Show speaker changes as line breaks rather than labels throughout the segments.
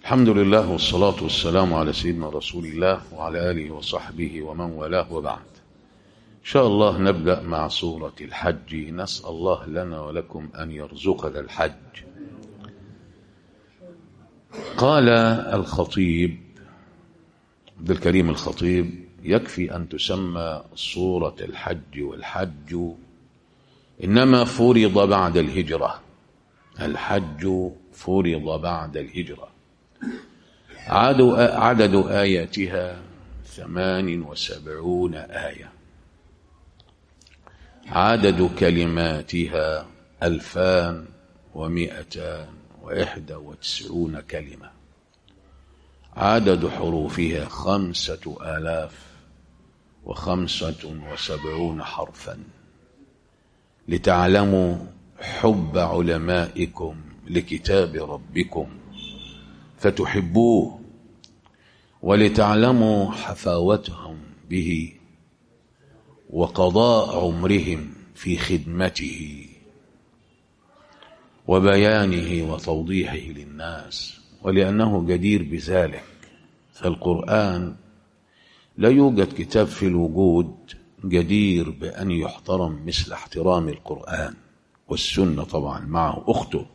الحمد لله والصلاة والسلام على سيدنا رسول الله وعلى آله وصحبه ومن والاه وبعد إن شاء الله نبدأ مع سورة الحج نسأل الله لنا ولكم أن يرزقنا الحج قال الخطيب عبد الكريم الخطيب يكفي أن تسمى سورة الحج والحج إنما فرض بعد الهجرة الحج فرض بعد الهجرة عدد آياتها ثمان وسبعون آية عدد كلماتها ألفان ومئتان وإحدى وتسعون كلمة عدد حروفها خمسة آلاف وخمسة وسبعون حرفا لتعلموا حب علمائكم لكتاب ربكم فتحبوه ولتعلموا حفاوتهم به وقضاء عمرهم في خدمته وبيانه وتوضيحه للناس ولأنه جدير بذلك فالقرآن لا يوجد كتاب في الوجود جدير بأن يحترم مثل احترام القرآن والسنة طبعا معه أخته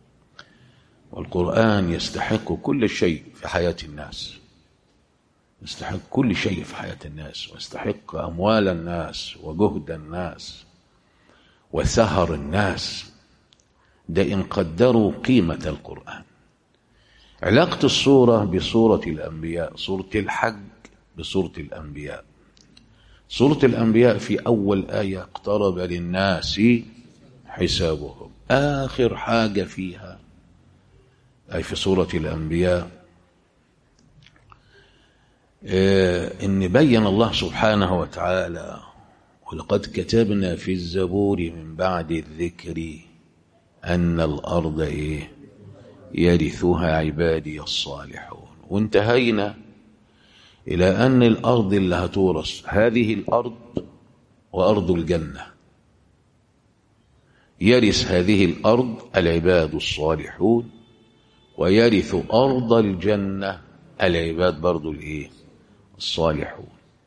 والقرآن يستحق كل شيء في حياة الناس يستحق كل شيء في حياة الناس ويستحق أموال الناس وجهد الناس وسهر الناس ده إن قدروا قيمة القرآن علاقة الصورة بصورة الأنبياء صورة الحج بصورة الأنبياء صورة الأنبياء في أول آية اقترب للناس حسابهم آخر حاجة فيها أي في سورة الأنبياء إن بين الله سبحانه وتعالى ولقد كتبنا في الزبور من بعد الذكر أن الأرض إيه يرثها عبادي الصالحون وانتهينا إلى أن الأرض اللي هتورث هذه الأرض وأرض الجنة يرث هذه الأرض العباد الصالحون ويرث أرض الجنة العباد برضو الإيه الصالحون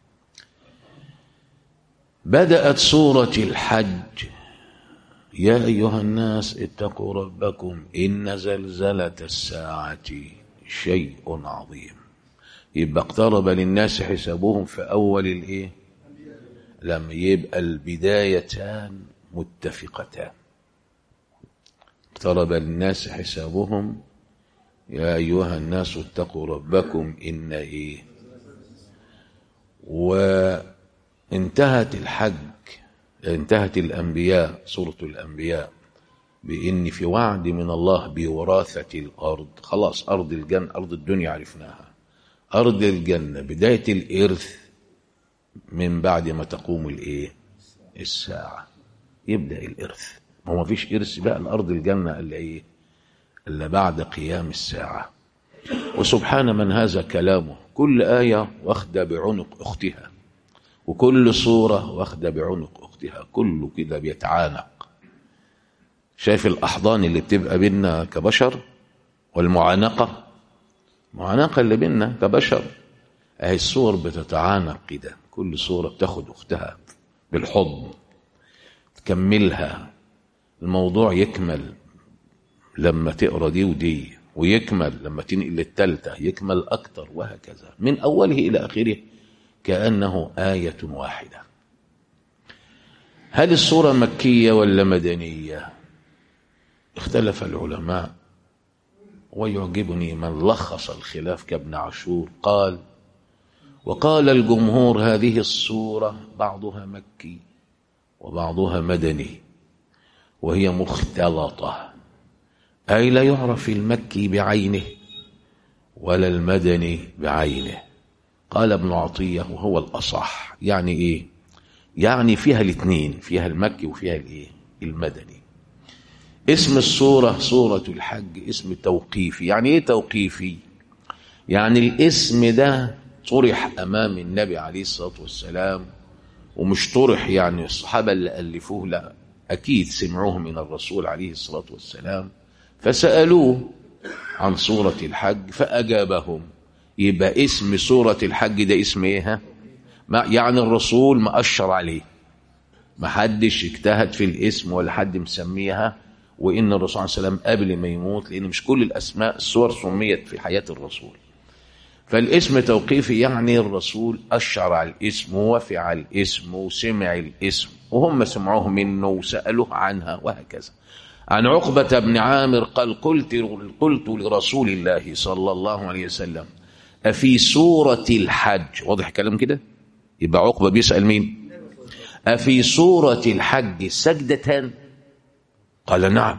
بدأت سورة الحج يا أيها الناس اتقوا ربكم إن زلزلة الساعة شيء عظيم يبقى اقترب للناس حسابهم في أول الإيه لما يبقى البدايتان متفقتان اقترب للناس حسابهم يا أيها الناس اتقوا ربكم إن إيه وانتهت الحج انتهت الأنبياء سورة الأنبياء بإن في وعد من الله بوراثة الأرض خلاص أرض الجنة أرض الدنيا عرفناها أرض الجنة بداية الإرث من بعد ما تقوم الإيه الساعة يبدأ الإرث ما هو فيش إرث بقى الأرض الجنة إلا إيه إلا بعد قيام الساعة وسبحان من هذا كلامه كل آية واخدة بعنق أختها وكل صورة واخدة بعنق أختها كله كده بيتعانق شايف الأحضان اللي بتبقى بينا كبشر والمعانقة المعانقة اللي بينا كبشر أهي الصور بتتعانق كده كل صورة بتاخد أختها بالحضن تكملها الموضوع يكمل لما تقرا دي ودي ويكمل لما تنقل للتالتة يكمل أكتر وهكذا من أوله إلى آخره كأنه آية واحدة هل الصورة مكية ولا مدنية اختلف العلماء ويعجبني من لخص الخلاف كابن عاشور قال وقال الجمهور هذه الصورة بعضها مكي وبعضها مدني وهي مختلطة أي لا يعرف المكي بعينه ولا المدني بعينه قال ابن عطية وهو الأصح يعني إيه يعني فيها الاثنين فيها المكي وفيها الإيه المدني اسم الصورة صورة الحج اسم توقيفي يعني إيه توقيفي يعني الاسم ده طرح أمام النبي عليه الصلاة والسلام ومش طرح يعني الصحابة اللي ألفوه لا أكيد سمعوه من الرسول عليه الصلاة والسلام فسألوه عن سورة الحج فأجابهم يبقى اسم سورة الحج ده اسم ايه ها؟ ما يعني الرسول ما أشر عليه ما حدش اجتهد في الاسم ولا حد مسميها وإن الرسول صلى الله عليه وسلم قبل ما يموت لأن مش كل الأسماء السور سميت في حياة الرسول فالاسم توقيفي يعني الرسول أشر على الاسم ووافع على الاسم وسمع الاسم وهم سمعوه منه وسألوه عنها وهكذا عن عقبة بن عامر قال قلت قلت لرسول الله صلى الله عليه وسلم أفي سورة الحج واضح الكلام كده يبقى عقبة بيسأل مين أفي سورة الحج سجدتان قال نعم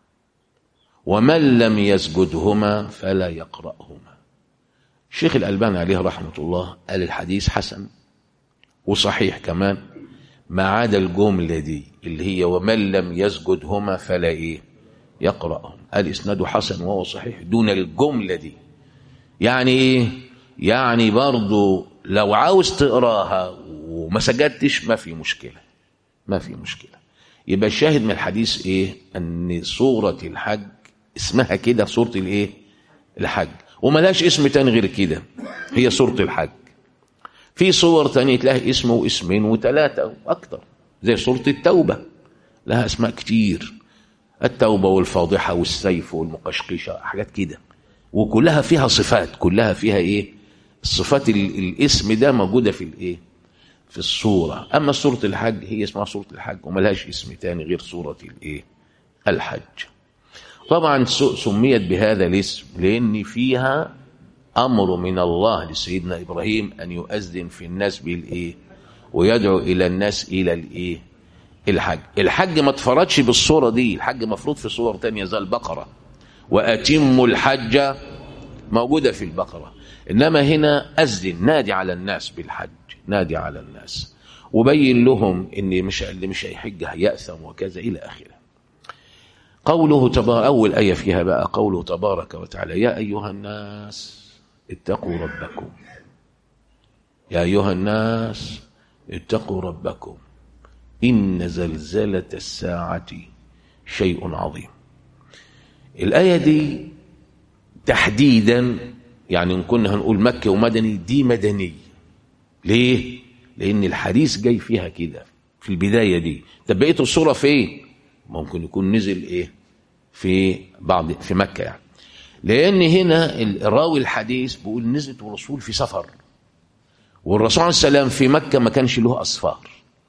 ومن لم يسجدهما فلا يقرأهما الشيخ الألباني عليه رحمة الله قال الحديث حسن وصحيح كمان ما عدا الجملة دي اللي هي ومن لم يسجدهما فلا إيه يقرأهم قال إسناده حسن وهو صحيح دون الجملة دي يعني إيه يعني برضو لو عاوز تقراها وما سجدتش ما في مشكلة ما في مشكلة يبقى الشاهد من الحديث إيه أن سورة الحج اسمها كده سورة الإيه الحج وملاش اسم تاني غير كده هي سورة الحج في صور تانية تلاقي اسم واسمين وثلاثة وأكثر زي سورة التوبة لها أسماء كتير التوبة والفاضحة والسيف والمقشقشة حاجات كده وكلها فيها صفات كلها فيها إيه الصفات الاسم ده موجودة في الإيه في الصورة أما سورة الحج هي اسمها سورة الحج وملهاش اسم تاني غير سورة الإيه الحج طبعا سميت بهذا الاسم لأن فيها أمر من الله لسيدنا إبراهيم أن يؤذن في الناس بالإيه ويدعو إلى الناس إلى الإيه الحج الحج ما تفرضش بالصورة دي الحج مفروض في صور تانية زي البقرة وأتم الحج موجودة في البقرة إنما هنا أذن نادي على الناس بالحج نادي على الناس وبين لهم إن مش اللي مش هيحج هيأثم وكذا إلى آخره قوله تبارك أول آية فيها بقى قوله تبارك وتعالى يا أيها الناس اتقوا ربكم يا أيها الناس اتقوا ربكم إن زلزلة الساعة شيء عظيم الآية دي تحديدا يعني إن كنا هنقول مكة ومدني دي مدني ليه؟ لأن الحديث جاي فيها كده في البداية دي طب بقية الصورة فين؟ ممكن يكون نزل إيه؟ في بعض في مكة يعني لأن هنا الراوي الحديث بيقول نزلت الرسول في سفر والرسول عليه السلام في مكة ما كانش له أسفار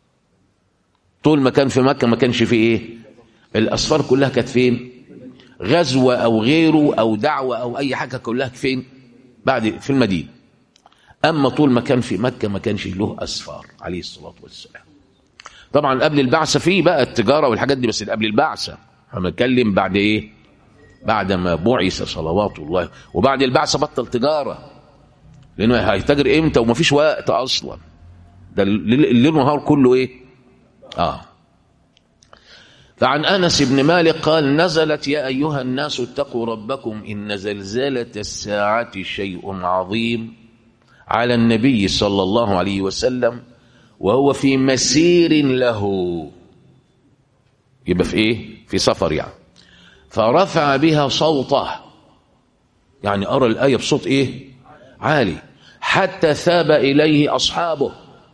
طول ما كان في مكة ما كانش في إيه الأسفار كلها كانت فين غزوة أو غيره أو دعوة أو أي حاجة كلها فين بعد في المدينة أما طول ما كان في مكة ما كانش له أسفار عليه الصلاة والسلام طبعا قبل البعثة فيه بقى التجارة والحاجات دي بس قبل البعثة هنتكلم بعد إيه بعد ما بعث صلوات الله وبعد البعثة بطل تجارة لأنه هيتاجر إمتى ومفيش وقت أصلا ده الليل والنهار كله إيه آه فعن أنس بن مالك قال نزلت يا أيها الناس اتقوا ربكم إن زلزلة الساعة شيء عظيم على النبي صلى الله عليه وسلم وهو في مسير له يبقى في إيه في سفر يعني فرفع بها صوته يعني أرى الآية بصوت إيه عالي حتى ثاب إليه أصحابه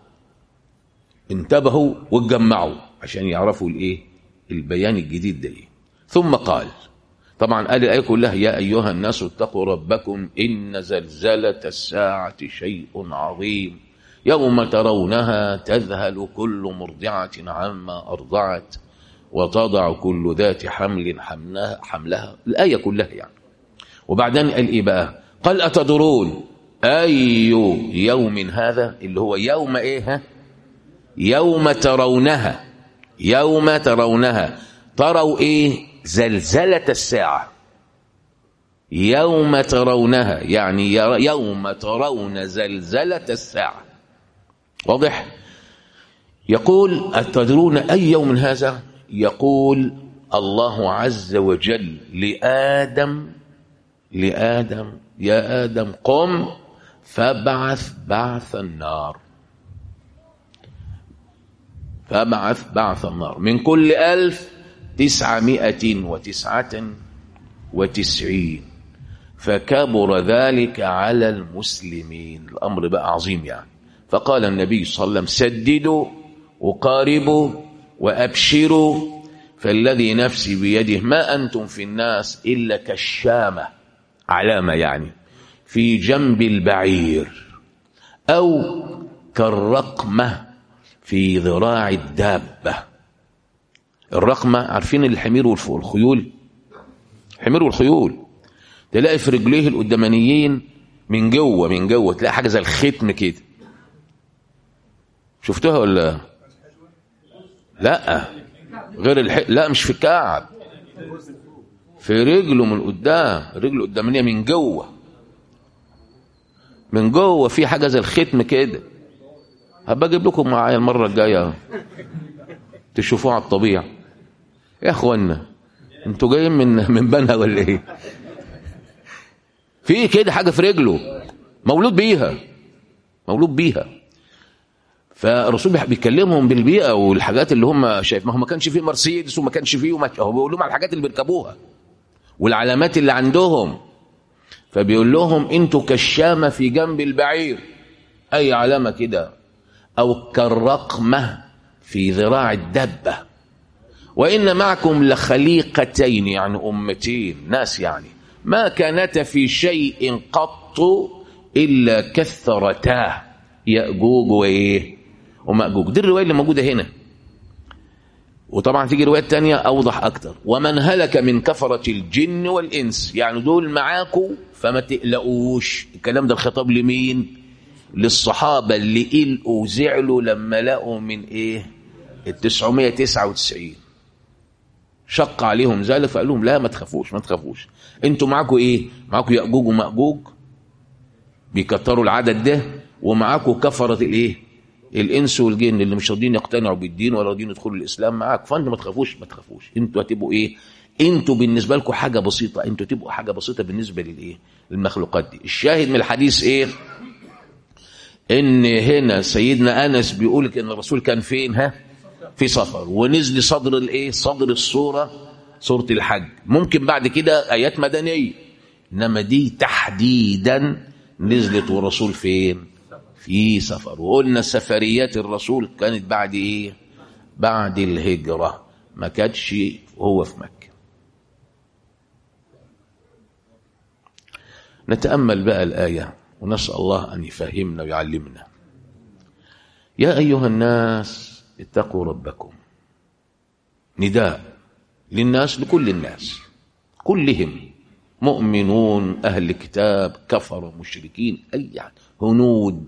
انتبهوا واتجمعوا عشان يعرفوا الإيه البيان الجديد ده إيه ثم قال طبعا قال الآية كلها يا أيها الناس اتقوا ربكم إن زلزلة الساعة شيء عظيم يوم ترونها تذهل كل مرضعة عما أرضعت وتضع كل ذات حمل حملها, حملها الآية كلها يعني وبعدين قال إيه بقى قال أتدرون أي يوم هذا اللي هو يوم إيه ها؟ يوم ترونها يوم ترونها تروا إيه زلزلة الساعة يوم ترونها يعني يوم ترون زلزلة الساعة واضح يقول أتدرون أي يوم هذا يقول الله عز وجل لآدم لآدم يا آدم قم فابعث بعث النار فابعث بعث النار من كل ألف تسعمائة وتسعة وتسعين فكبر ذلك على المسلمين الأمر بقى عظيم يعني فقال النبي صلى الله عليه وسلم سددوا وقاربوا وأبشروا فالذي نفسي بيده ما أنتم في الناس إلا كالشامة علامة يعني في جنب البعير أو كالرقمة في ذراع الدابة الرقمة عارفين الحمير والخيول الحمير والخيول تلاقي في رجليه القدامانيين من جوه من جوه تلاقي حاجه زي الختم كده شفتوها ولا لا غير الح... لا مش في الكعب في رجله من قدام رجله القدامانيه من جوه من جوه في حاجه زي الختم كده هبقى اجيب لكم معايا المره الجايه تشوفوها على الطبيعه يا اخوانا انتوا جايين من من بنها ولا ايه في كده حاجه في رجله مولود بيها مولود بيها فالرسول بيكلمهم بالبيئه والحاجات اللي هم شايف ما هو ما كانش فيه مرسيدس وما كانش فيه وما هو بيقول لهم على الحاجات اللي بيركبوها والعلامات اللي عندهم فبيقول لهم انتوا كالشامه في جنب البعير اي علامه كده او كالرقمه في ذراع الدبه وان معكم لخليقتين يعني امتين ناس يعني ما كانتا في شيء قط الا كثرتاه ياجوج وايه وماجوج دي الروايه اللي موجوده هنا وطبعا تيجي روايات تانية اوضح اكتر ومن هلك من كفره الجن والانس يعني دول معاكم فما تقلقوش الكلام ده الخطاب لمين للصحابه اللي قلقوا وزعلوا لما لقوا من ايه ال 999 شق عليهم ذلك فقال لهم لا ما تخافوش ما تخافوش انتوا معاكم ايه معاكم ياجوج وماجوج بيكتروا العدد ده ومعاكم كفره الايه الانس والجن اللي مش راضيين يقتنعوا بالدين ولا راضيين يدخلوا الاسلام معاك فانتوا ما تخافوش ما تخافوش انتوا هتبقوا ايه انتوا بالنسبه لكم حاجه بسيطه انتوا تبقوا حاجه بسيطه بالنسبه للايه للمخلوقات دي الشاهد من الحديث ايه ان هنا سيدنا انس بيقول لك ان الرسول كان فين ها في سفر ونزل صدر الايه صدر الصوره سوره الحج ممكن بعد كده ايات مدنيه انما دي تحديدا نزلت والرسول فين في سفر وقلنا سفريات الرسول كانت بعد ايه بعد الهجره ما كانتش وهو في مكه نتامل بقى الايه ونسال الله ان يفهمنا ويعلمنا يا ايها الناس اتقوا ربكم نداء للناس لكل الناس كلهم مؤمنون أهل كتاب كفر مشركين أي حد هنود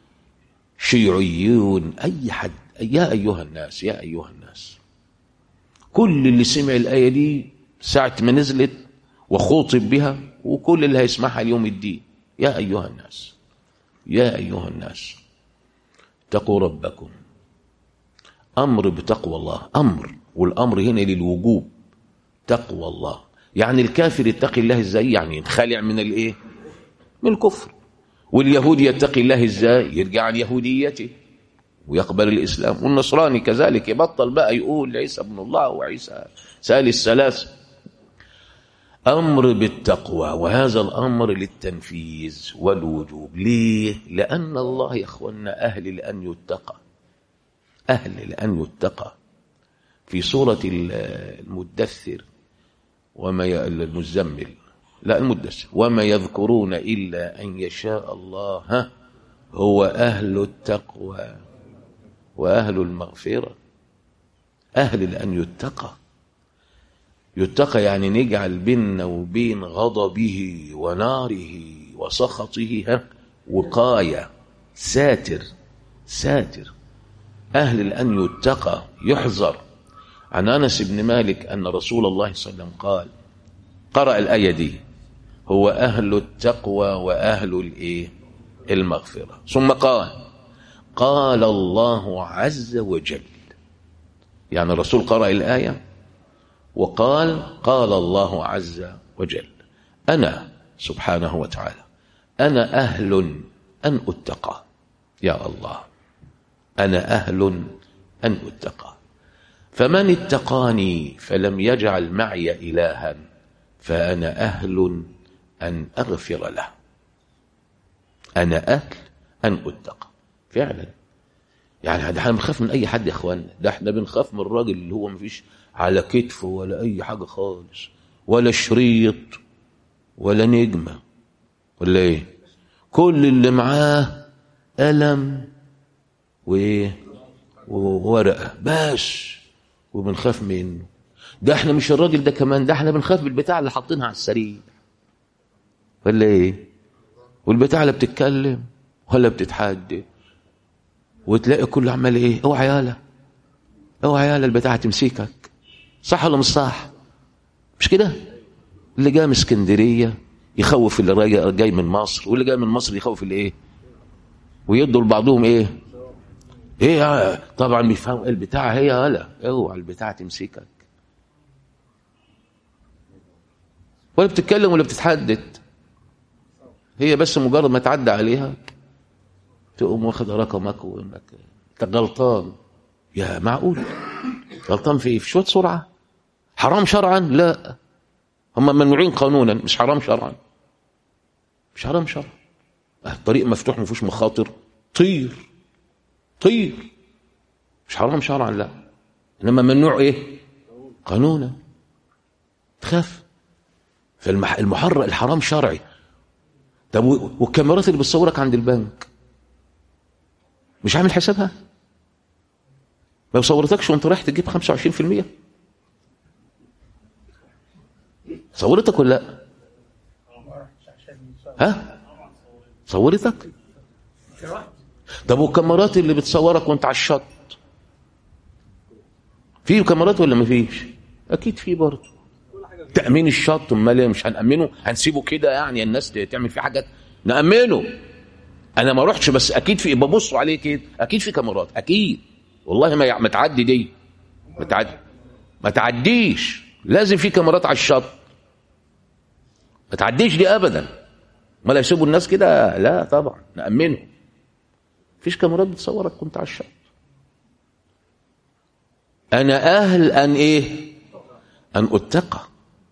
شيوعيون أي حد يا أيها الناس يا أيها الناس كل اللي سمع الآية دي ساعة ما نزلت وخوطب بها وكل اللي هيسمعها اليوم الدين يا أيها الناس يا أيها الناس اتقوا ربكم أمر بتقوى الله أمر والأمر هنا للوجوب تقوى الله يعني الكافر يتقي الله ازاي يعني ينخلع من الايه من الكفر واليهودي يتقي الله ازاي يرجع عن يهوديته ويقبل الاسلام والنصراني كذلك يبطل بقى يقول عيسى ابن الله وعيسى ثالث ثلاث امر بالتقوى وهذا الامر للتنفيذ والوجوب ليه لان الله يا اخوانا اهل لان يتقى اهل لان يتقى في سوره المدثر وما ي... المزمل لا المدثر وما يذكرون إلا أن يشاء الله ها هو أهل التقوى وأهل المغفرة أهل أن يتقى يتقى يعني نجعل بيننا وبين غضبه وناره وسخطه ها وقاية ساتر ساتر أهل أن يتقى يحذر عن انس بن مالك ان رسول الله صلى الله عليه وسلم قال قرأ الايه دي هو اهل التقوى واهل الايه المغفره ثم قال قال الله عز وجل يعني الرسول قرأ الايه وقال قال الله عز وجل انا سبحانه وتعالى انا اهل ان اتقى يا الله انا اهل ان اتقى فمن اتقاني فلم يجعل معي إلها فأنا أهل أن أغفر له أنا أهل أن أتقى فعلا يعني احنا بنخاف من أي حد يا إخوانا ده احنا بنخاف من الراجل اللي هو مفيش على كتفه ولا أي حاجة خالص ولا شريط ولا نجمة ولا إيه كل اللي معاه قلم وإيه وورقة بس وبنخاف منه ده احنا مش الراجل ده كمان ده احنا بنخاف بالبتاع اللي حاطينها على السرير ولا ايه والبتاع لا بتتكلم ولا بتتحدى وتلاقي كله عمال ايه اوعى يالا اوعى يالا البتاع تمسكك صح ولا مش صح مش كده اللي جاي من اسكندريه يخوف اللي راجع جاي من مصر واللي جاي من مصر يخوف اللي ايه ويدوا لبعضهم ايه ايه طبعا بيفهم البتاع هي هلا اوعى البتاع تمسكك ولا بتتكلم ولا بتتحدث هي بس مجرد ما تعدى عليها تقوم واخد رقمك وانك انت غلطان يا معقول غلطان في ايه في شويه سرعه حرام شرعا لا هم ممنوعين قانونا مش حرام شرعا مش حرام شرعا الطريق مفتوح ما فيهوش مخاطر طير طير مش حرام شرعا لا انما ممنوع ايه قانونا تخاف فالمحرم الحرام شرعي طب والكاميرات اللي بتصورك عند البنك مش عامل حسابها ما صورتكش وانت رايح تجيب 25% صورتك ولا لا ها صورتك طب والكاميرات اللي بتصورك وانت على الشط في كاميرات ولا ما فيش اكيد في برضه تامين الشط امال مش هنامنه هنسيبه كده يعني الناس تعمل فيه حاجات نامنه انا ما رحتش بس اكيد في ببصوا عليه كده اكيد في كاميرات اكيد والله ما ما تعدي دي ما تعدي ما تعديش لازم في كاميرات على الشط ما تعديش دي ابدا ما لا يسيبوا الناس كده لا طبعا نامنه فيش كاميرات بتصورك كنت على الشط انا اهل ان ايه ان اتقى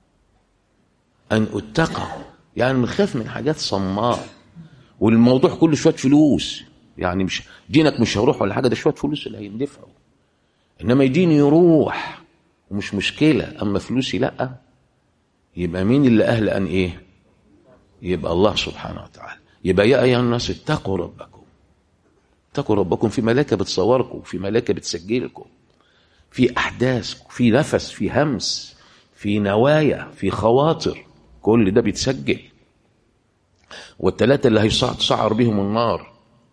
ان اتقى يعني بنخاف من حاجات صماء والموضوع كله شويه فلوس يعني مش دينك مش هيروح ولا حاجه ده شويه فلوس اللي هيندفعوا انما ديني يروح ومش مشكله اما فلوسي لا يبقى مين اللي اهل ان ايه يبقى الله سبحانه وتعالى يبقى يا ايها الناس اتقوا ربكم اتقوا ربكم في ملائكه بتصوركم في ملائكه بتسجلكم في احداث في نفس في همس في نوايا في خواطر كل ده بيتسجل والثلاثه اللي هيسعر بهم النار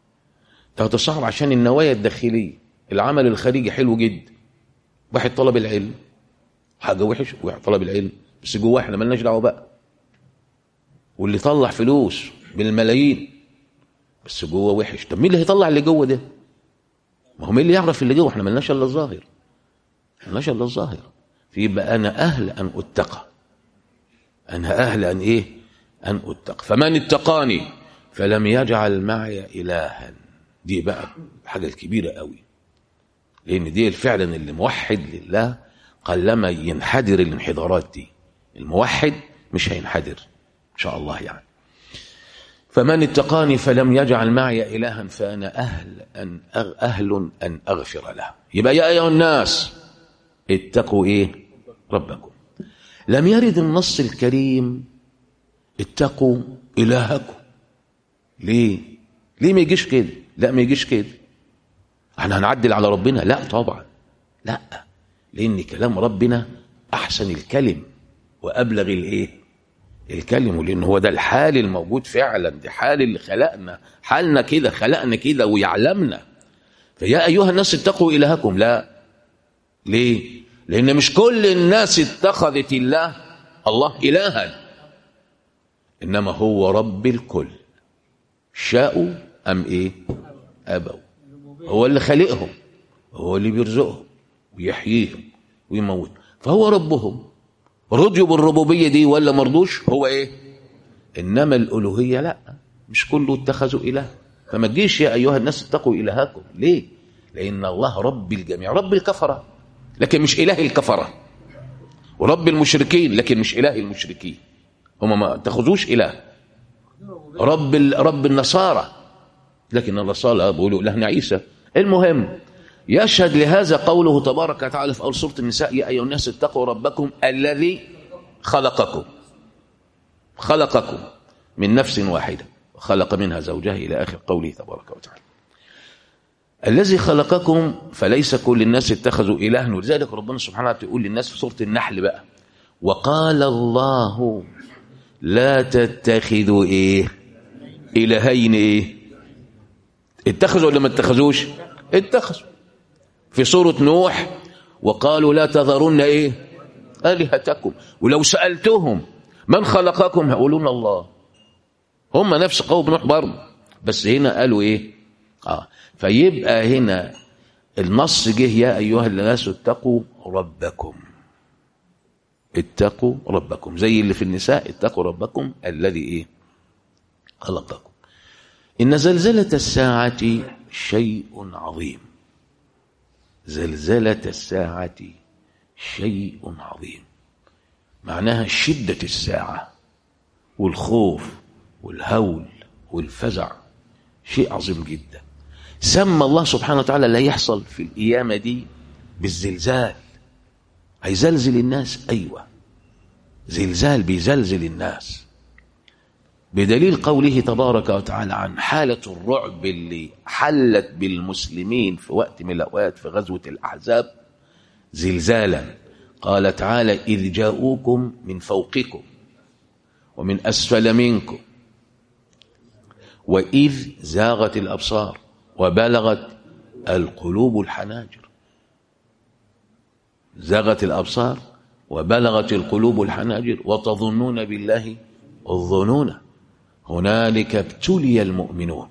هتسعر عشان النوايا الداخليه العمل الخارجي حلو جدا واحد طلب العلم حاجه وحش واحد طلب العلم بس جواه احنا مالناش دعوه بقى واللي طلع فلوس بالملايين بس جوه وحش طب مين اللي هيطلع اللي جوه ده ما هو مين اللي يعرف اللي جوه احنا مالناش الا الظاهر مالناش الا الظاهر فيبقى انا اهل ان اتقى انا اهل ان ايه ان اتقى فمن اتقاني فلم يجعل معي الها دي بقى الحاجه الكبيره قوي لان دي فعلا اللي موحد لله قلما ينحدر الانحدارات دي الموحد مش هينحدر ان شاء الله يعني فمن اتقاني فلم يجعل معي الها فانا اهل ان أغ اهل ان اغفر له يبقى يا ايها الناس اتقوا ايه ربكم لم يرد النص الكريم اتقوا الهكم ليه ليه ما يجيش كده لا ما يجيش كده احنا هنعدل على ربنا لا طبعا لا لان كلام ربنا احسن الكلم وابلغ الايه الكلم لان هو ده الحال الموجود فعلا ده حال اللي خلقنا حالنا كده خلقنا كده ويعلمنا فيا ايها الناس اتقوا الهكم لا ليه لان مش كل الناس اتخذت الله الله الها انما هو رب الكل شاءوا ام ايه ابوا هو اللي خلقهم هو اللي بيرزقهم ويحييهم ويموت فهو ربهم رضيوا بالربوبيه دي ولا مرضوش هو ايه انما الالوهيه لا مش كله اتخذوا اله فما تجيش يا ايها الناس اتقوا الهكم ليه لان الله رب الجميع رب الكفره لكن مش اله الكفره ورب المشركين لكن مش اله المشركين هم ما اتخذوش اله رب ال- رب النصارى لكن النصارى بيقولوا الهنا عيسى المهم يشهد لهذا قوله تبارك وتعالى في اول سوره النساء يا ايها الناس اتقوا ربكم الذي خلقكم خلقكم من نفس واحده خلق منها زوجها الى اخر قوله تبارك وتعالى الذي خلقكم فليس كل الناس اتخذوا إلها ولذلك ربنا سبحانه وتعالى يقول للناس في سورة النحل بقى وقال الله لا تتخذوا ايه إلهين ايه اتخذوا ولا ما اتخذوش اتخذوا في سورة نوح وقالوا لا تذرون ايه آلهتكم ولو سألتهم من خلقكم هيقولون الله هم نفس قوم نوح برضه بس هنا قالوا ايه اه فيبقى هنا النص جه يا ايها الناس اتقوا ربكم اتقوا ربكم زي اللي في النساء اتقوا ربكم الذي ايه خلقكم ان زلزله الساعه شيء عظيم زلزله الساعه شيء عظيم معناها شده الساعه والخوف والهول والفزع شيء عظيم جدا سمى الله سبحانه وتعالى اللي هيحصل في القيامة دي بالزلزال هيزلزل الناس أيوة زلزال بيزلزل الناس بدليل قوله تبارك وتعالى عن حالة الرعب اللي حلت بالمسلمين في وقت من الأوقات في غزوة الأحزاب زلزالا قال تعالى إذ جاءوكم من فوقكم ومن أسفل منكم وإذ زاغت الأبصار وبلغت القلوب الحناجر زاغت الأبصار وبلغت القلوب الحناجر وتظنون بالله الظنون هنالك ابتلي المؤمنون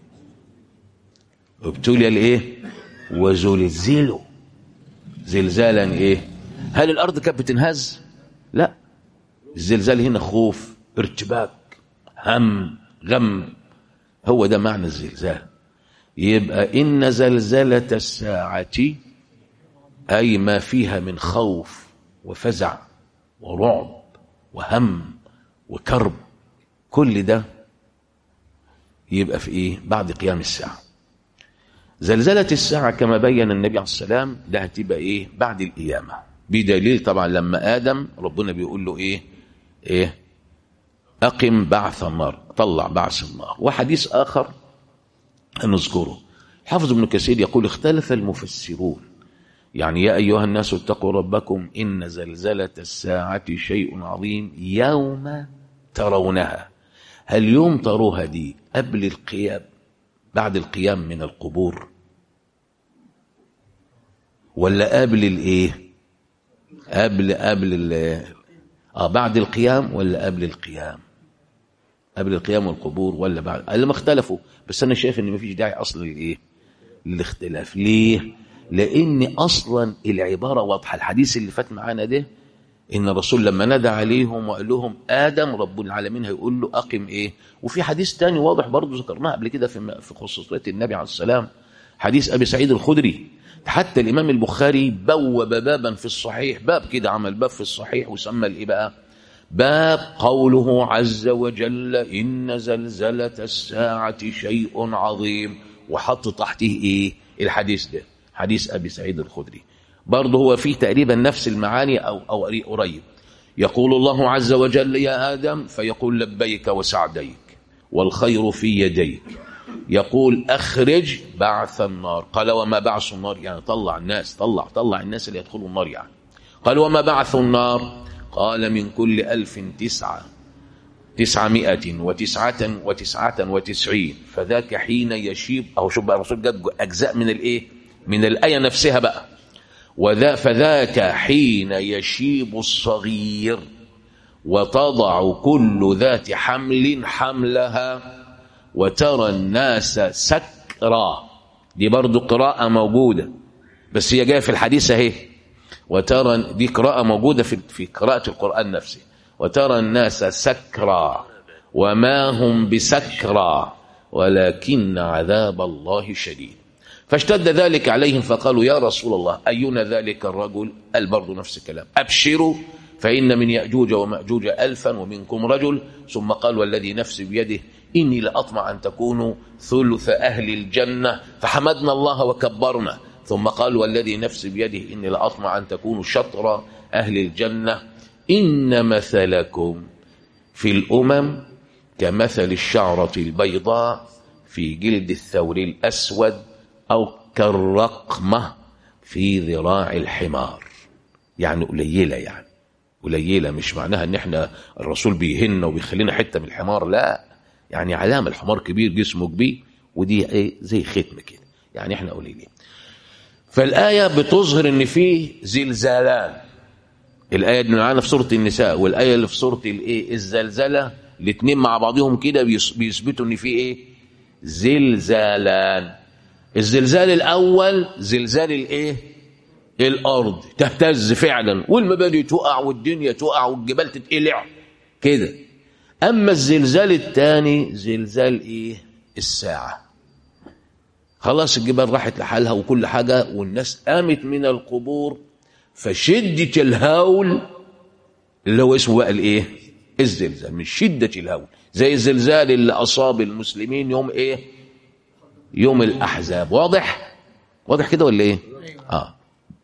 ابتلي الايه وزلزلوا زلزالا ايه هل الارض كانت بتنهز لا الزلزال هنا خوف ارتباك هم غم هو ده معنى الزلزال يبقى إن زلزلة الساعة أي ما فيها من خوف وفزع ورعب وهم وكرب كل ده يبقى في إيه بعد قيام الساعة زلزلة الساعة كما بين النبي عليه السلام ده هتبقى إيه بعد القيامة بدليل طبعا لما آدم ربنا بيقول له إيه إيه أقم بعث النار طلع بعث النار وحديث آخر نذكره حافظ ابن كثير يقول اختلف المفسرون يعني يا أيها الناس اتقوا ربكم إن زلزلة الساعة شيء عظيم يوم ترونها هل يوم تروها دي قبل القيام بعد القيام من القبور ولا قبل الايه قبل قبل ال اه بعد القيام ولا قبل القيام قبل القيام والقبور ولا بعد اللي ما اختلفوا بس انا شايف ان ما فيش داعي اصلا للايه للاختلاف ليه لان اصلا العباره واضحه الحديث اللي فات معانا ده ان الرسول لما نادى عليهم وقال لهم ادم رب العالمين هيقول له اقم ايه وفي حديث تاني واضح برضه ذكرناه قبل كده في في خصوصيه النبي عليه السلام حديث ابي سعيد الخدري حتى الامام البخاري بوب بابا في الصحيح باب كده عمل باب في الصحيح وسمى الايه بقى باب قوله عز وجل إن زلزلة الساعة شيء عظيم وحط تحته إيه الحديث ده حديث أبي سعيد الخدري برضه هو فيه تقريبا نفس المعاني أو, أو قريب يقول الله عز وجل يا آدم فيقول لبيك وسعديك والخير في يديك يقول أخرج بعث النار قال وما بعث النار يعني طلع الناس طلع طلع الناس اللي يدخلوا النار يعني قال وما بعث النار قال من كل ألف تسعة تسعمائة وتسعة وتسعة وتسعين فذاك حين يشيب أو شوف بقى الرسول جاب أجزاء من الإيه من الآية نفسها بقى وذا فذاك حين يشيب الصغير وتضع كل ذات حمل حملها وترى الناس سكرى دي برضو قراءة موجودة بس هي جاية في الحديث اهي وترى دي قراءة موجودة في في قراءة القرآن نفسه وترى الناس سكرى وما هم بسكرى ولكن عذاب الله شديد فاشتد ذلك عليهم فقالوا يا رسول الله أينا ذلك الرجل قال برضه نفس الكلام أبشروا فإن من يأجوج ومأجوج ألفا ومنكم رجل ثم قال والذي نفسي بيده إني لأطمع أن تكونوا ثلث أهل الجنة فحمدنا الله وكبرنا ثم قال والذي نفسي بيده إني لأطمع أن تكونوا شطر أهل الجنة إن مثلكم في الأمم كمثل الشعرة البيضاء في جلد الثور الأسود أو كالرقمة في ذراع الحمار يعني قليلة يعني قليلة مش معناها ان احنا الرسول بيهنا وبيخلينا حتة من الحمار لا يعني علامة الحمار كبير جسمه كبير ودي ايه زي ختم كده يعني احنا قليلين فالآية بتظهر ان فيه زلزالان الآية اللي معانا في سورة النساء والآية اللي في سورة الايه الزلزلة الاثنين مع بعضهم كده بيثبتوا ان في ايه زلزالان الزلزال الاول زلزال الايه الارض تهتز فعلا والمباني تقع والدنيا تقع والجبال تتقلع كده اما الزلزال الثاني زلزال ايه الساعه خلاص الجبال راحت لحالها وكل حاجه والناس قامت من القبور فشده الهول اللي هو اسمه بقى الايه الزلزال من شده الهول زي الزلزال اللي اصاب المسلمين يوم ايه يوم الاحزاب واضح واضح كده ولا ايه اه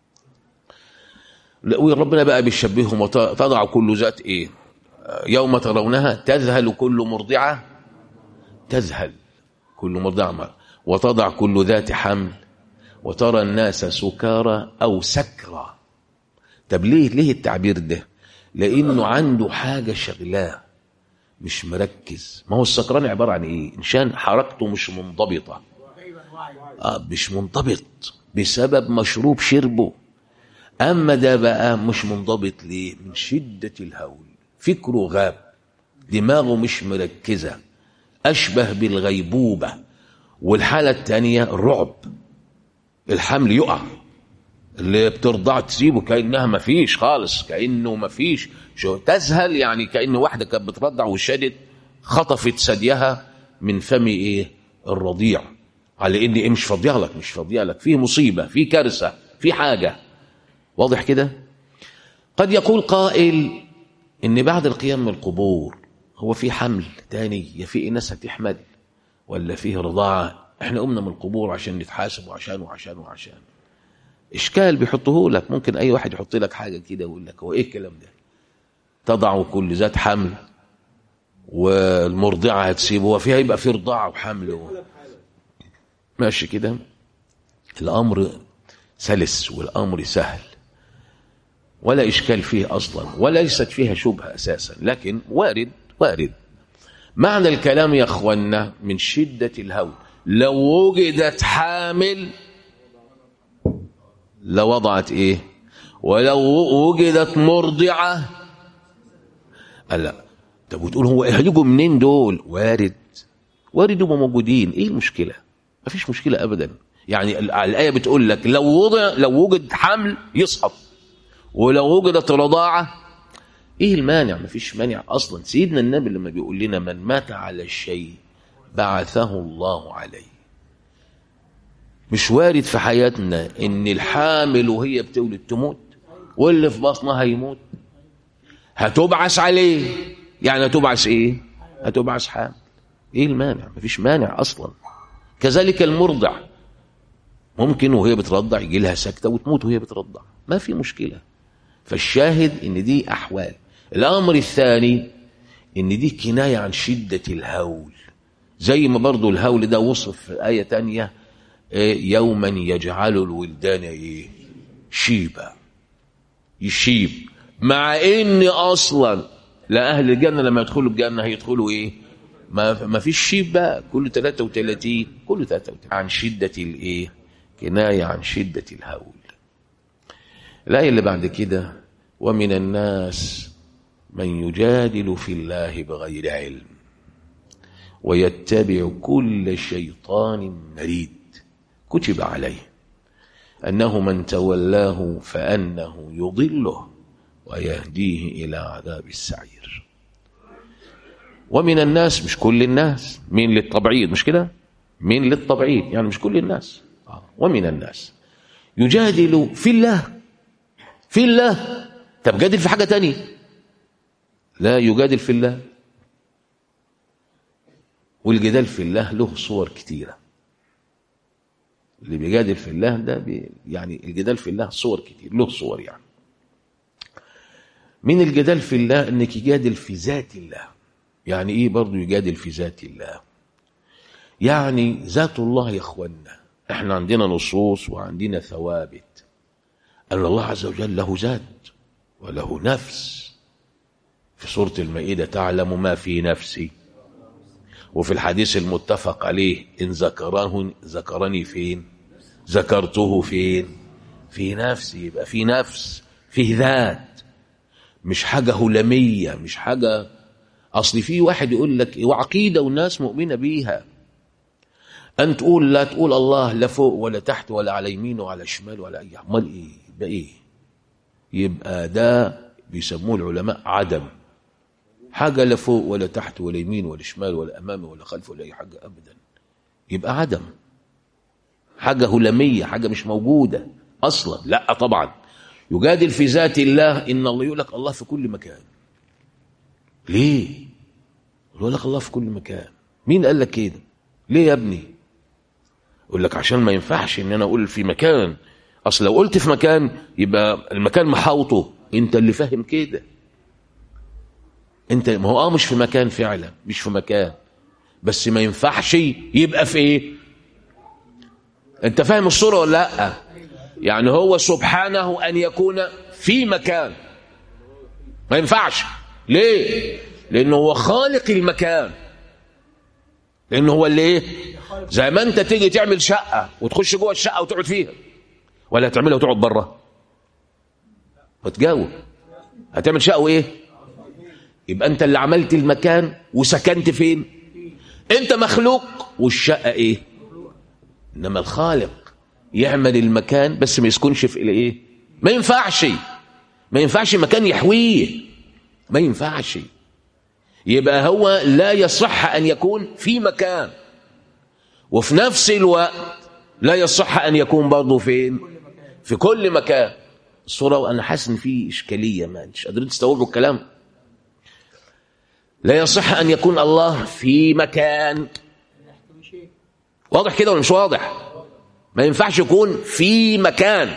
وربنا بقى بيشبههم وتضع كل ذات ايه يوم ترونها تذهل كل مرضعه تذهل كل مرضعه وتضع كل ذات حمل وترى الناس سكارى او سكرى طب ليه ليه التعبير ده لانه عنده حاجه شغلاه مش مركز ما هو السكران عباره عن ايه انسان حركته مش منضبطه آه مش منضبط بسبب مشروب شربه اما ده بقى مش منضبط ليه من شده الهول فكره غاب دماغه مش مركزه اشبه بالغيبوبه والحاله الثانيه الرعب الحمل يقع اللي بترضع تسيبه كانها ما فيش خالص كانه ما فيش شو تذهل يعني كان واحده كانت بترضع وشدت خطفت ثديها من فم ايه الرضيع على ان ايه مش فاضيه لك مش فاضيه لك في مصيبه في كارثه في حاجه واضح كده قد يقول قائل ان بعد القيام من القبور هو في حمل تاني يا في ناس هتحمل ولا فيه رضاعه احنا قمنا من القبور عشان نتحاسب وعشان وعشان وعشان اشكال بيحطه لك ممكن اي واحد يحط لك حاجه كده ويقول لك هو ايه الكلام ده تضع كل ذات حمل والمرضعه هتسيبه وفيها يبقى في رضاعه وحمل و... ماشي كده الامر سلس والامر سهل ولا اشكال فيه اصلا وليست فيها شبهه اساسا لكن وارد وارد معنى الكلام يا اخوانا من شده الهول لو وجدت حامل لوضعت ايه ولو وجدت مرضعه لا طب وتقول هو هيجوا منين دول وارد وارد يبقوا موجودين ايه المشكله ما فيش مشكله ابدا يعني الايه بتقول لك لو وضع لو وجد حمل يسقط ولو وجدت رضاعه ايه المانع ما فيش مانع اصلا سيدنا النبي لما بيقول لنا من مات على الشيء بعثه الله عليه مش وارد في حياتنا ان الحامل وهي بتولد تموت واللي في بطنها يموت هتبعث عليه يعني هتبعث ايه هتبعث حامل ايه المانع مفيش مانع اصلا كذلك المرضع ممكن وهي بترضع يجي لها سكته وتموت وهي بترضع ما في مشكله فالشاهد ان دي احوال الامر الثاني ان دي كنايه عن شده الهول زي ما برضو الهول ده وصف في ايه تانية إيه يوما يجعل الولدان ايه شيبا يشيب مع ان اصلا لا اهل الجنه لما يدخلوا الجنه هيدخلوا ايه ما ما فيش شيب بقى كل 33 كل 33 عن شده الايه كنايه عن شده الهول الايه اللي بعد كده ومن الناس من يجادل في الله بغير علم ويتبع كل شيطان مريد كتب عليه أنه من تولاه فأنه يضله ويهديه إلى عذاب السعير ومن الناس مش كل الناس مين للتبعيض مش كده مين للتبعيض يعني مش كل الناس ومن الناس يجادل في الله في الله طب جادل في حاجة تانية لا يجادل في الله والجدال في الله له صور كتيرة اللي بيجادل في الله ده بي يعني الجدال في الله صور كتير له صور يعني من الجدال في الله انك يجادل في ذات الله يعني ايه برضو يجادل في ذات الله يعني ذات الله يا اخوانا احنا عندنا نصوص وعندنا ثوابت ان الله عز وجل له ذات وله نفس في سورة المائدة تعلم ما في نفسي وفي الحديث المتفق عليه إن ذكراه ذكرني فين ذكرته فين في نفسي يبقى في نفس في ذات مش حاجة هلمية مش حاجة أصل في واحد يقول لك وعقيدة والناس مؤمنة بيها أن تقول لا تقول الله لا فوق ولا تحت ولا على يمين ولا شمال ولا أي أمال إيه يبقى إيه يبقى ده بيسموه العلماء عدم حاجة لا فوق ولا تحت ولا يمين ولا شمال ولا أمامي ولا خلف ولا أي حاجة أبدا يبقى عدم حاجة هلمية حاجة مش موجودة أصلا لا طبعا يجادل في ذات الله إن الله يقول لك الله في كل مكان ليه يقول لك الله في كل مكان مين قال لك كده ليه يا ابني يقول لك عشان ما ينفعش ان انا اقول في مكان اصل لو قلت في مكان يبقى المكان محاوطه انت اللي فاهم كده انت ما هو اه مش في مكان فعلا مش في مكان بس ما ينفعش يبقى في ايه انت فاهم الصوره ولا لا يعني هو سبحانه ان يكون في مكان ما ينفعش ليه لانه هو خالق المكان لانه هو اللي ايه زي ما انت تيجي تعمل شقه وتخش جوه الشقه وتقعد فيها ولا تعملها وتقعد بره وتجاوب هتعمل شقه وايه يبقى انت اللي عملت المكان وسكنت فين انت مخلوق والشقه ايه انما الخالق يعمل المكان بس ما يسكنش في الايه ما ينفعش ما ينفعش مكان يحويه ما ينفعش يبقى هو لا يصح ان يكون في مكان وفي نفس الوقت لا يصح ان يكون برضه فين في كل مكان الصوره وانا حاسس ان في اشكاليه ما مش قادرين تستوعبوا الكلام لا يصح ان يكون الله في مكان واضح كده ولا مش واضح ما ينفعش يكون في مكان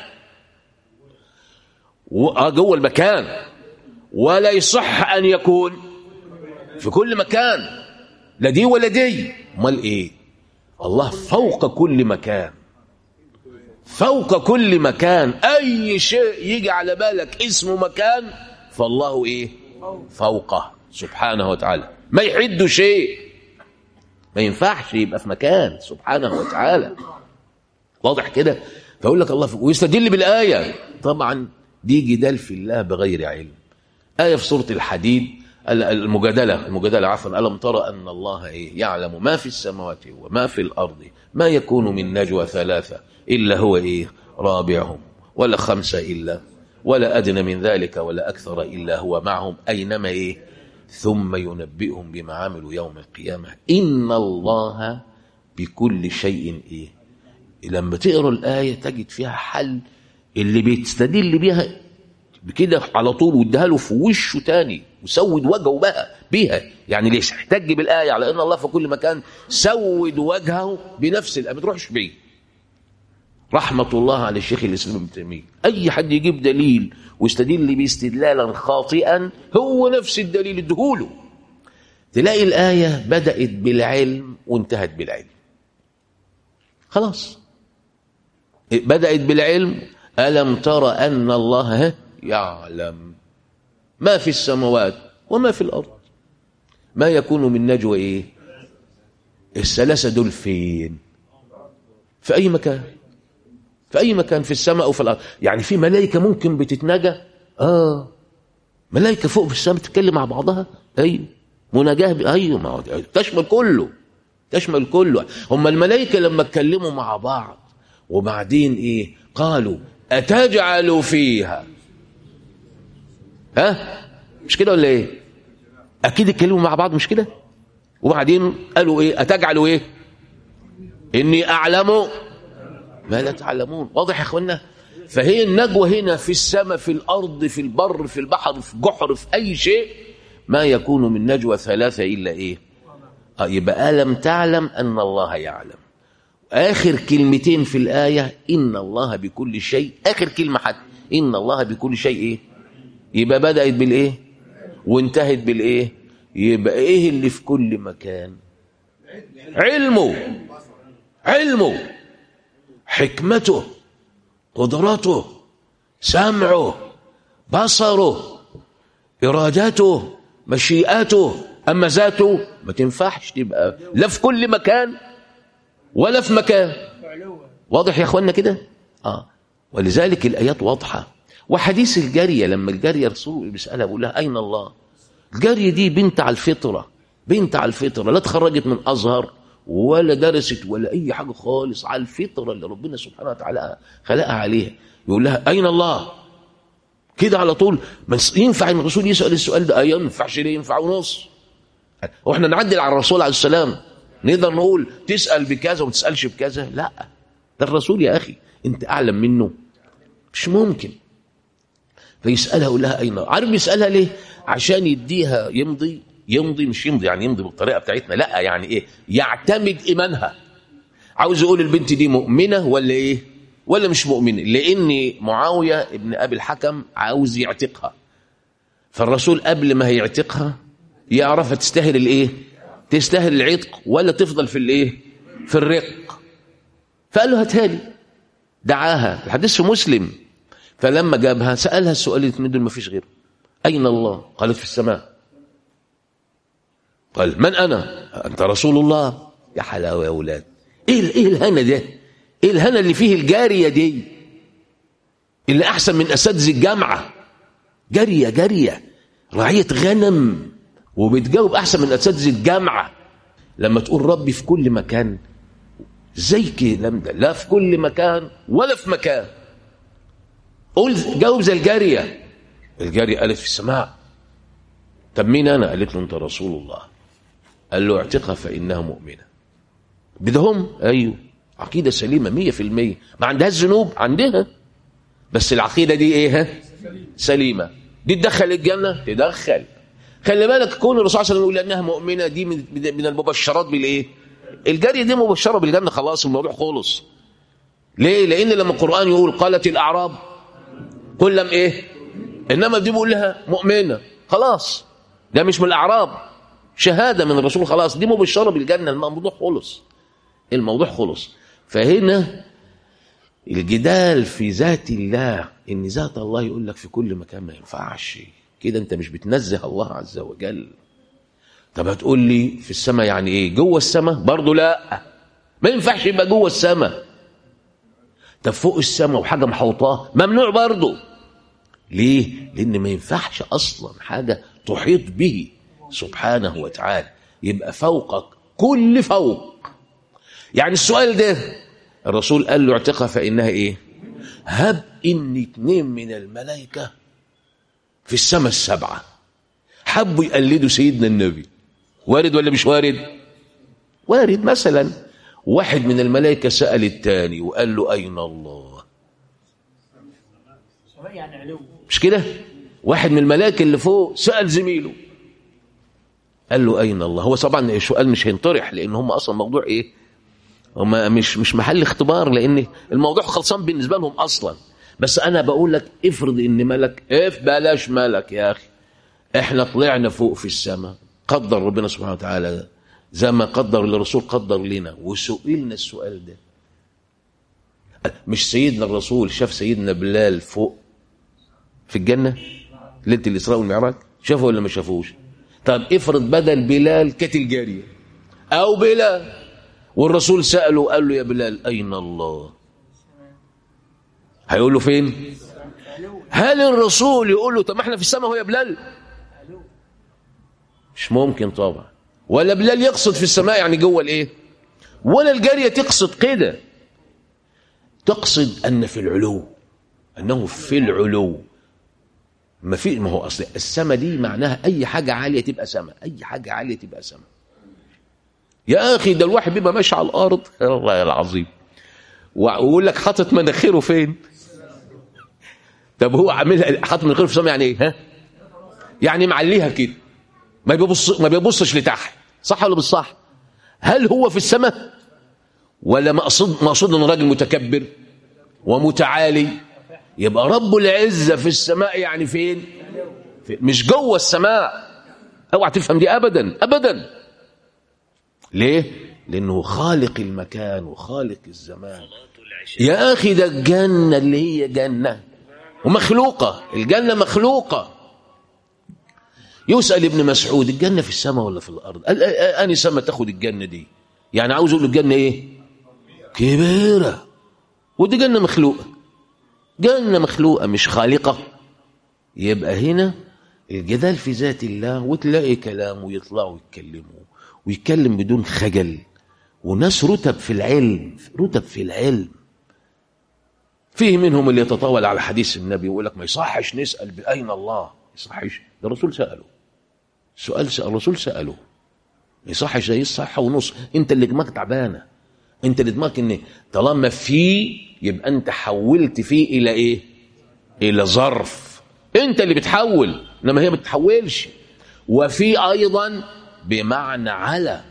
جوه المكان ولا يصح ان يكون في كل مكان لا دي ولا دي امال ايه الله فوق كل مكان فوق كل مكان اي شيء يجي على بالك اسمه مكان فالله ايه فوقه سبحانه وتعالى ما يحد شيء ما ينفعش يبقى في مكان سبحانه وتعالى واضح كده فيقول لك الله فوق ويستدل بالايه طبعا دي جدال في الله بغير علم ايه في سوره الحديد المجادلة المجادلة عفوا ألم ترى أن الله إيه يعلم ما في السماوات وما في الأرض ما يكون من نجوى ثلاثة إلا هو إيه رابعهم ولا خمسة إلا ولا أدنى من ذلك ولا أكثر إلا هو معهم أينما إيه ثم ينبئهم بما عملوا يوم القيامة إن الله بكل شيء إيه لما تقرأ الآية تجد فيها حل اللي بيستدل بيها بكده على طول واديها له في وشه تاني وسود وجهه بقى بيها يعني ليش احتج بالآية على أن الله في كل مكان سود وجهه بنفس الآية ما تروحش بعيد رحمة الله على الشيخ الإسلام ابن تيمية أي حد يجيب دليل ويستدل باستدلالا خاطئا هو نفس الدليل ادهوله تلاقي الآية بدأت بالعلم وانتهت بالعلم خلاص بدأت بالعلم ألم ترى أن الله يعلم ما في السماوات وما في الأرض ما يكون من نجوى إيه الثلاثة دول فين في أي مكان في أي مكان في السماء أو في الأرض يعني في ملائكة ممكن بتتنجى آه ملائكة فوق في السماء تتكلم مع بعضها أيوه مناجاة أيوه ما هو تشمل كله تشمل كله هم الملائكة لما اتكلموا مع بعض وبعدين إيه قالوا أتجعل فيها ها مش كده ولا ايه اكيد اتكلموا مع بعض مش كده وبعدين قالوا ايه اتجعلوا ايه اني اعلم ما لا تعلمون واضح يا اخوانا فهي النجوى هنا في السماء في الأرض في البر في البحر في جحر في أي شيء ما يكون من نجوى ثلاثة إلا إيه آه يبقى ألم تعلم أن الله يعلم آخر كلمتين في الآية إن الله بكل شيء آخر كلمة حتى إن الله بكل شيء إيه يبقى بدأت بالإيه وانتهت بالإيه يبقى إيه اللي في كل مكان علمه علمه حكمته قدرته سمعه بصره إرادته مشيئته أما ذاته ما تنفعش تبقى لا في كل مكان ولا في مكان واضح يا اخوانا كده اه ولذلك الايات واضحه وحديث الجاريه لما الجاريه رسول بيسالها بيقول لها اين الله الجاريه دي بنت على الفطره بنت على الفطره لا اتخرجت من ازهر ولا درست ولا اي حاجه خالص على الفطره اللي ربنا سبحانه وتعالى خلقها عليها يقول لها اين الله كده على طول بس ينفع ان الرسول يسال السؤال ده ايوه ينفعش ليه ينفع ونص واحنا نعدل على الرسول عليه السلام نقدر نقول تسال بكذا وما تسالش بكذا لا ده الرسول يا اخي انت اعلم منه مش ممكن فيسالها يقول لها اين عارف بيسالها ليه عشان يديها يمضي يمضي مش يمضي يعني يمضي بالطريقه بتاعتنا لا يعني ايه يعتمد ايمانها عاوز يقول البنت دي مؤمنه ولا ايه ولا مش مؤمنه لان معاويه ابن ابي الحكم عاوز يعتقها فالرسول قبل ما هيعتقها يعرفها تستاهل الايه تستاهل العتق ولا تفضل في الايه في الرق فقال له هاتها لي دعاها الحديث في مسلم فلما جابها سالها السؤال الاثنين دول ما فيش غيره اين الله قالت في السماء قال من انا انت رسول الله يا حلاوه يا اولاد ايه ايه الهنا ده ايه الهنا اللي فيه الجاريه دي اللي احسن من اساتذه الجامعه جاريه جاريه رعيه غنم وبتجاوب احسن من اساتذه الجامعه لما تقول ربي في كل مكان زي كلام ده لا في كل مكان ولا في مكان قول جاوب زي الجاريه الجاريه قالت في السماء طب مين انا قالت له انت رسول الله قال له اعتقها فانها مؤمنه بدهم ايوه عقيده سليمه مية في المية ما عندهاش ذنوب عندها بس العقيده دي ايه ها؟ سليمه دي تدخل الجنه تدخل خلي بالك كون الرسول صلى الله عليه وسلم يقول انها مؤمنه دي من من المبشرات بالايه الجاريه دي مبشره بالجنه خلاص الموضوع خلص ليه لان لما القران يقول قالت الاعراب قل لم ايه انما دي بيقول لها مؤمنه خلاص ده مش من الاعراب شهاده من الرسول خلاص دي مبشره بالجنه الموضوع خلص الموضوع خلص فهنا الجدال في ذات الله ان ذات الله يقول لك في كل مكان ما ينفعش كده انت مش بتنزه الله عز وجل طب هتقول لي في السماء يعني ايه جوه السماء برضه لا ما ينفعش يبقى جوه السماء طب فوق السماء وحاجه محوطاه ممنوع برضه ليه لان ما ينفعش اصلا حاجه تحيط به سبحانه وتعالى يبقى فوقك كل فوق يعني السؤال ده الرسول قال له اعتقها فانها ايه هب ان اتنين من الملائكه في السماء السبعه حبوا يقلدوا سيدنا النبي وارد ولا مش وارد وارد مثلا واحد من الملائكه سال الثاني وقال له اين الله
يعني علو
مش كده واحد من الملائكه اللي فوق سال زميله قال له اين الله هو طبعا السؤال مش هينطرح لان هم اصلا موضوع ايه هم مش مش محل اختبار لان الموضوع خلصان بالنسبه لهم اصلا بس انا بقول لك افرض ان ملك اف بلاش ملك يا اخي احنا طلعنا فوق في السماء قدر ربنا سبحانه وتعالى زي ما قدر الرسول قدر لنا وسئلنا السؤال ده مش سيدنا الرسول شاف سيدنا بلال فوق في الجنة ليلة الإسراء والمعراج شافه ولا ما شافوش طب افرض بدل بلال كانت الجارية أو بلال والرسول سأله قال له يا بلال أين الله هيقول له فين هل الرسول يقول له طب ما احنا في السماء هو يا بلال مش ممكن طبعا ولا بلال يقصد في السماء يعني جوه الايه ولا الجارية تقصد كده تقصد أن في العلو أنه في العلو ما في ما هو أصل السماء دي معناها أي حاجة عالية تبقى سماء أي حاجة عالية تبقى سماء يا أخي ده الواحد بيبقى ماشي على الأرض الله العظيم ويقول لك حاطط مناخيره فين طب هو عاملها حاطط من في السماء يعني ايه ها يعني معليها كده ما بيبص ما بيبصش لتحت صح ولا مش صح هل هو في السماء ولا مقصود مقصود ان راجل متكبر ومتعالي يبقى رب العزه في السماء يعني فين في مش جوه السماء اوعى تفهم دي ابدا ابدا ليه لانه خالق المكان وخالق الزمان يا اخي ده الجنه اللي هي جنه ومخلوقه الجنه مخلوقه يسال ابن مسعود الجنه في السماء ولا في الارض قال اني سما تاخد الجنه دي يعني عاوز اقول الجنه ايه كبيره ودي جنه مخلوقه جنه مخلوقه مش خالقه يبقى هنا الجدال في ذات الله وتلاقي كلام ويطلعوا يتكلموا ويتكلم بدون خجل وناس رتب في العلم رتب في العلم فيه منهم اللي يتطاول على حديث النبي ويقول لك ما يصحش نسأل بأين الله يصحش ده الرسول سأله سؤال سأل الرسول سأله ما يصحش زي الصحة ونص انت اللي دماغك تعبانة انت اللي دماغك ان طالما في يبقى انت حولت فيه الى ايه الى ظرف انت اللي بتحول انما هي ما بتحولش وفي ايضا بمعنى على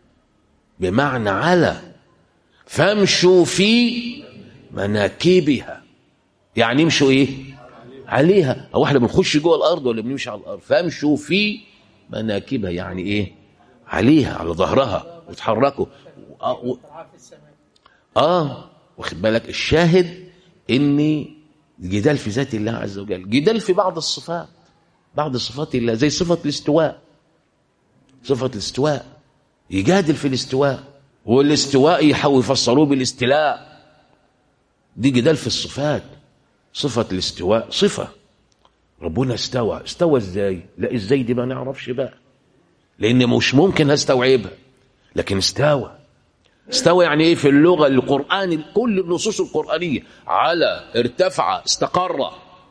بمعنى على فامشوا في مناكبها يعني امشوا ايه عليها او احنا بنخش جوه الارض ولا بنمشي على الارض فامشوا في مناكبها يعني ايه عليها على ظهرها وتحركوا آه, و... اه واخد بالك الشاهد ان الجدال في ذات الله عز وجل جدال في بعض الصفات بعض صفات الله زي صفة الاستواء صفة الاستواء يجادل في الاستواء والاستواء يحاول يفسروه بالاستلاء دي جدال في الصفات صفة الاستواء صفة ربنا استوى استوى ازاي لا ازاي دي ما نعرفش بقى لان مش ممكن هستوعبها لكن استوى استوى يعني ايه في اللغة القرآن كل النصوص القرآنية على ارتفع استقر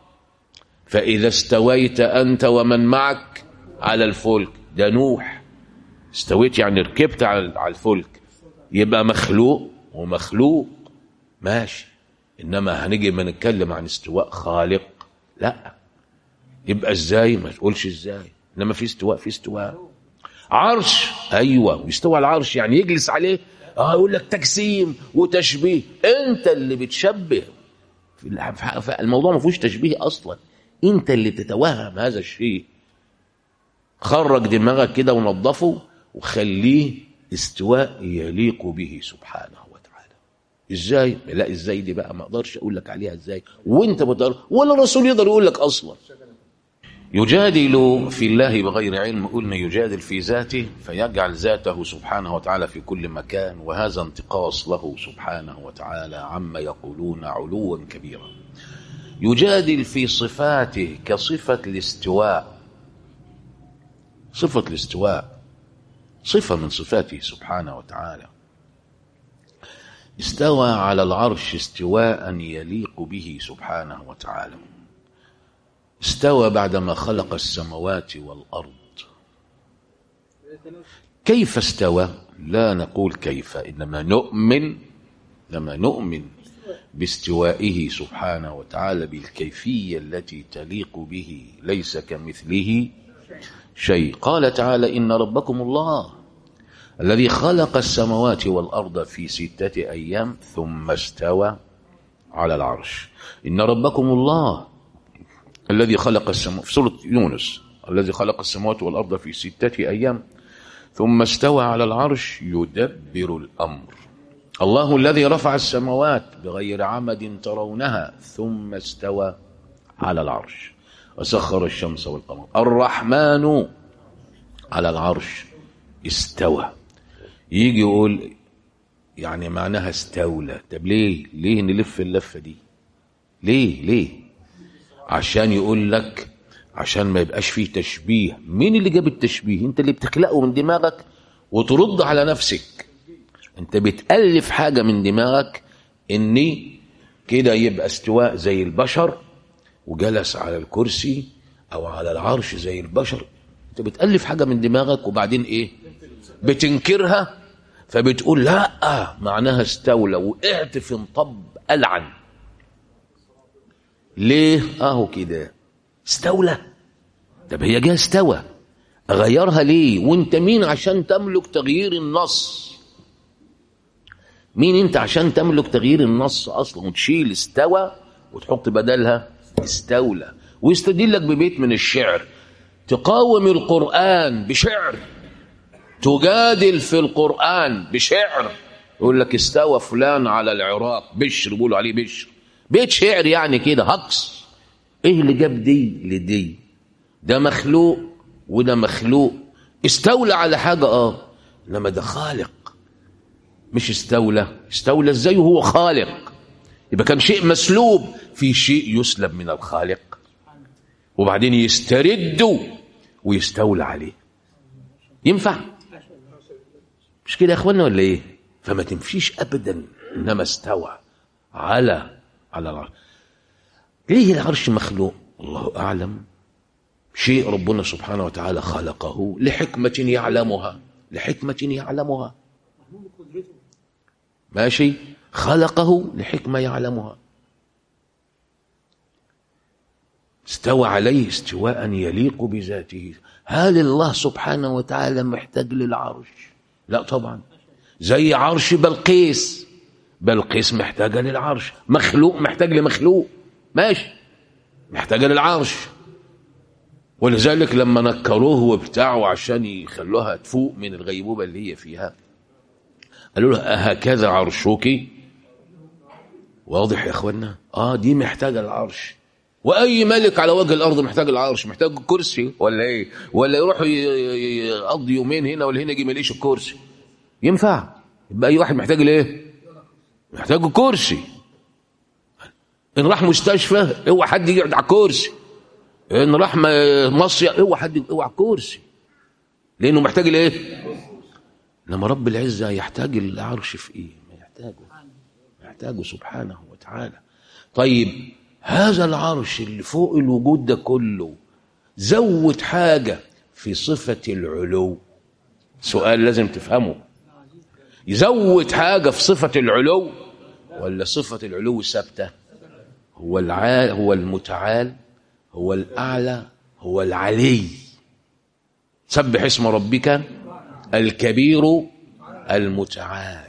فإذا استويت أنت ومن معك على الفلك ده نوح استويت يعني ركبت على الفلك يبقى مخلوق ومخلوق ماشي إنما هنيجي ما نتكلم عن استواء خالق لا يبقى ازاي ما تقولش ازاي انما في استواء في استواء عرش ايوه ويستوى على العرش يعني يجلس عليه اه يقول لك تجسيم وتشبيه انت اللي بتشبه الموضوع ما فيهوش تشبيه اصلا انت اللي تتوهم هذا الشيء خرج دماغك كده ونظفه وخليه استواء يليق به سبحانه وتعالى ازاي لا ازاي دي بقى ما اقدرش اقول لك عليها ازاي وانت بتقدر ولا الرسول يقدر يقول لك اصلا يجادل في الله بغير علم قلنا يجادل في ذاته فيجعل ذاته سبحانه وتعالى في كل مكان وهذا انتقاص له سبحانه وتعالى عما يقولون علوا كبيرا يجادل في صفاته كصفة الاستواء صفة الاستواء صفة من صفاته سبحانه وتعالى استوى على العرش استواء يليق به سبحانه وتعالى استوى بعدما خلق السماوات والأرض كيف استوى لا نقول كيف إنما نؤمن لما نؤمن باستوائه سبحانه وتعالى بالكيفية التي تليق به ليس كمثله شيء قال تعالى إن ربكم الله الذي خلق السماوات والأرض في ستة أيام ثم استوى على العرش إن ربكم الله الذي خلق السماوات في سورة يونس الذي خلق السماوات والأرض في ستة أيام ثم استوى على العرش يدبر الأمر الله الذي رفع السماوات بغير عمد ترونها ثم استوى على العرش وسخر الشمس والقمر الرحمن على العرش استوى يجي يقول يعني معناها استولى طب ليه ليه نلف اللفة دي ليه ليه عشان يقول لك عشان ما يبقاش فيه تشبيه مين اللي جاب التشبيه انت اللي بتخلقه من دماغك وترد على نفسك انت بتألف حاجة من دماغك اني كده يبقى استواء زي البشر وجلس على الكرسي او على العرش زي البشر انت بتألف حاجة من دماغك وبعدين ايه بتنكرها فبتقول لا معناها استولى وقعت في انطب ألعن ليه اهو كده استولى طب هي جايه استوى اغيرها ليه وانت مين عشان تملك تغيير النص مين انت عشان تملك تغيير النص اصلا وتشيل استوى وتحط بدلها استولى ويستدلك ببيت من الشعر تقاوم القرآن بشعر تجادل في القرآن بشعر يقول لك استوى فلان على العراق بشر بيقولوا عليه بشر بيت شعر يعني كده هقص ايه اللي جاب دي لدي ده مخلوق وده مخلوق استولى على حاجة اه انما ده خالق مش استولى استولى ازاي وهو خالق يبقى كان شيء مسلوب في شيء يسلب من الخالق وبعدين يسترد ويستولى عليه ينفع مش كده يا اخوانا ولا ايه فما تمشيش ابدا انما استوى على على العرش ليه العرش مخلوق الله اعلم شيء ربنا سبحانه وتعالى خلقه لحكمة يعلمها لحكمة يعلمها ماشي خلقه لحكمة يعلمها استوى عليه استواء يليق بذاته هل الله سبحانه وتعالى محتاج للعرش لا طبعا زي عرش بلقيس بلقيس محتاجة للعرش مخلوق محتاج لمخلوق ماشي محتاجة للعرش ولذلك لما نكروه وبتاعه عشان يخلوها تفوق من الغيبوبة اللي هي فيها قالوا له أهكذا عرشك واضح يا اخوانا اه دي محتاجة العرش واي ملك على وجه الارض محتاج العرش محتاج كرسي ولا ايه ولا يروح يقضي يومين هنا ولا هنا يجي ماليش الكرسي ينفع يبقى اي واحد محتاج الايه محتاج كرسي ان راح مستشفى اوعى حد يقعد على كرسي ان راح مصيف اوعى حد اوعى كرسي لانه محتاج الايه انما رب العزه يحتاج العرش في ايه ما يحتاجه يحتاجه سبحانه وتعالى طيب هذا العرش اللي فوق الوجود ده كله زود حاجة في صفة العلو سؤال لازم تفهمه يزود حاجة في صفة العلو ولا صفة العلو ثابتة هو العال هو المتعال هو الأعلى هو العلي سبح اسم ربك الكبير المتعال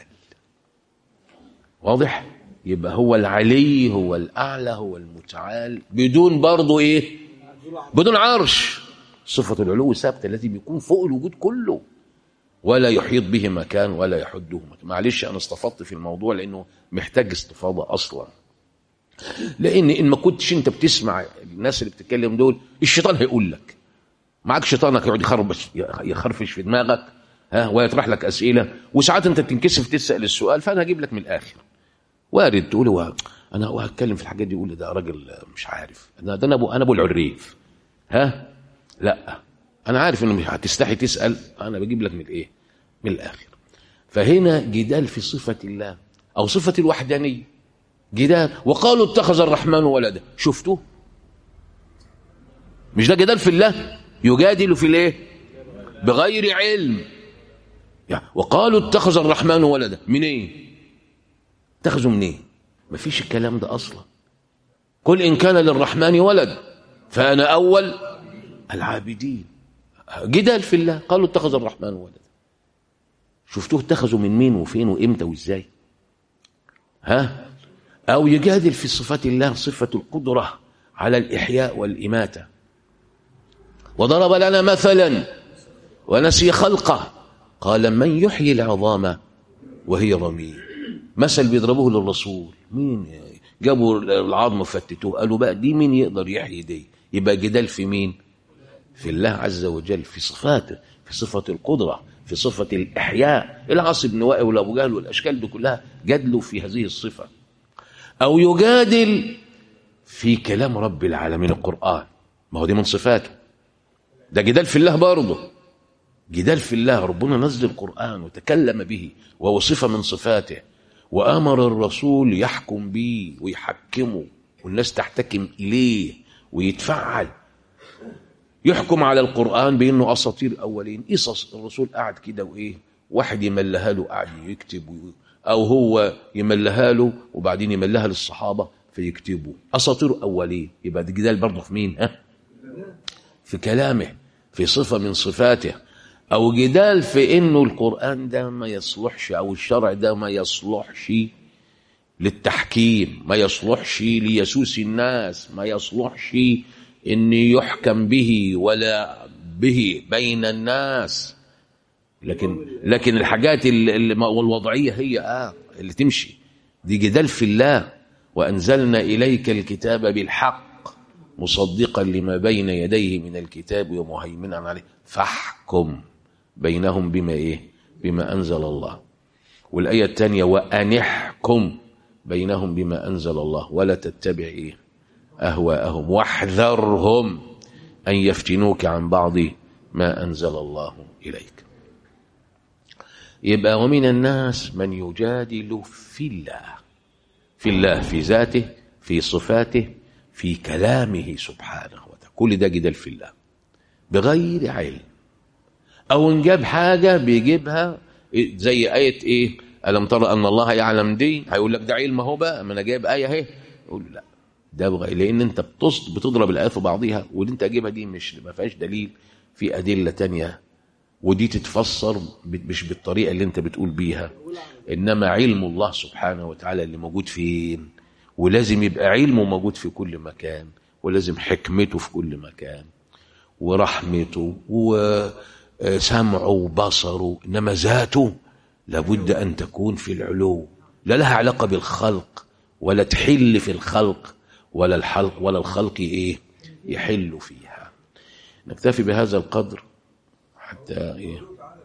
واضح يبقى هو العلي هو الأعلى هو المتعال بدون برضه إيه بدون عرش صفة العلو ثابتة التي بيكون فوق الوجود كله ولا يحيط به مكان ولا يحده مكان معلش أنا استفدت في الموضوع لأنه محتاج استفاضة أصلا لأن إن ما كنتش أنت بتسمع الناس اللي بتتكلم دول الشيطان هيقول لك معاك شيطانك يقعد يخربش يخرفش في دماغك ها ويطرح لك أسئلة وساعات أنت بتنكسف تسأل السؤال فأنا هجيب لك من الآخر وارد تقول هو انا وهتكلم في الحاجات دي يقول ده راجل مش عارف انا ده انا ابو انا ابو العريف ها لا انا عارف انه مش هتستحي تسال انا بجيب لك من الايه من الاخر فهنا جدال في صفه الله او صفه الوحدانيه جدال وقالوا اتخذ الرحمن ولدا شفتوه مش ده جدال في الله يجادل في الايه بغير علم يعني وقالوا اتخذ الرحمن ولدا منين ايه اتخذوا منين إيه؟ مفيش الكلام ده اصلا قل ان كان للرحمن ولد فانا اول العابدين جدال في الله قالوا اتخذ الرحمن ولدا شفتوه اتخذوا من مين وفين وامتى وازاي ها او يجادل في صفات الله صفه القدره على الاحياء والاماته وضرب لنا مثلا ونسي خلقه قال من يحيي العظام وهي رميم مثل بيضربوه للرسول مين جابوا العظم فتتوه قالوا بقى دي مين يقدر يحيي دي يبقى جدال في مين في الله عز وجل في صفاته في صفة القدرة في صفة الإحياء العاص بن وائل والأبو جهل والأشكال دي كلها جادلوا في هذه الصفة أو يجادل في كلام رب العالمين القرآن ما هو دي من صفاته ده جدال في الله برضه جدال في الله ربنا نزل القرآن وتكلم به وهو صفة من صفاته وأمر الرسول يحكم به ويحكمه والناس تحتكم إليه ويتفعل يحكم على القرآن بأنه أساطير أولين قصص الرسول قاعد كده وإيه واحد يملها له قاعد يكتب أو هو يملها له وبعدين يملها للصحابة فيكتبوا اساطير اوليه يبقى ده جدال برضه في مين ها في كلامه في صفه من صفاته او جدال في انه القران ده ما يصلحش او الشرع ده ما يصلحش للتحكيم ما يصلحش ليسوس الناس ما يصلحش ان يحكم به ولا به بين الناس لكن لكن الحاجات ال- ال- والوضعيه هي اه اللي تمشي دي جدال في الله وانزلنا اليك الكتاب بالحق مصدقا لما بين يديه من الكتاب ومهيمنا عليه فاحكم بينهم بما ايه بما انزل الله والايه الثانيه وان احكم بينهم بما انزل الله ولا تتبع ايه اهواءهم واحذرهم ان يفتنوك عن بعض ما انزل الله اليك يبقى ومن الناس من يجادل في الله في الله في ذاته في صفاته في كلامه سبحانه وتعالى كل ده جدال في الله بغير علم او ان جاب حاجه بيجيبها زي ايه ايه الم ترى ان الله يعلم دي هيقول لك ده علم اهو بقى ما انا جايب ايه اهي يقول له لا ده بغير لان انت بتص بتضرب الايات في بعضيها واللي انت جايبها دي مش ما فيهاش دليل في ادله تانية ودي تتفسر ب- مش بالطريقه اللي انت بتقول بيها انما علم الله سبحانه وتعالى اللي موجود فين ولازم يبقى علمه موجود في كل مكان ولازم حكمته في كل مكان ورحمته وسمعه وبصره انما ذاته لابد ان تكون في العلو لا لها علاقه بالخلق ولا تحل في الخلق ولا الحلق ولا الخلق ايه يحل فيها نكتفي بهذا القدر حتى إيه؟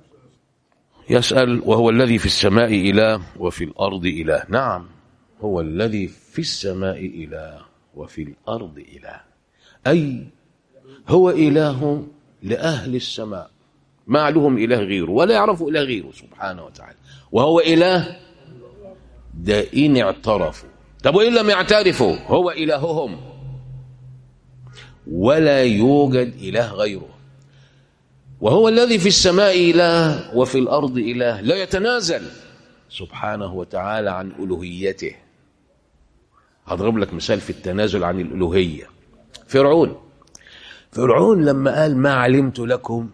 يسأل وهو الذي في السماء إله وفي الأرض إله نعم هو الذي في السماء إله وفي الأرض إله أي هو إله لأهل السماء ما لهم إله غيره ولا يعرفوا إله غيره سبحانه وتعالى وهو إله ده إن اعترفوا طب وإن لم يعترفوا هو إلههم ولا يوجد إله غيره وهو الذي في السماء إله وفي الأرض إله لا يتنازل سبحانه وتعالى عن ألوهيته هضرب لك مثال في التنازل عن الألوهية فرعون فرعون لما قال ما علمت لكم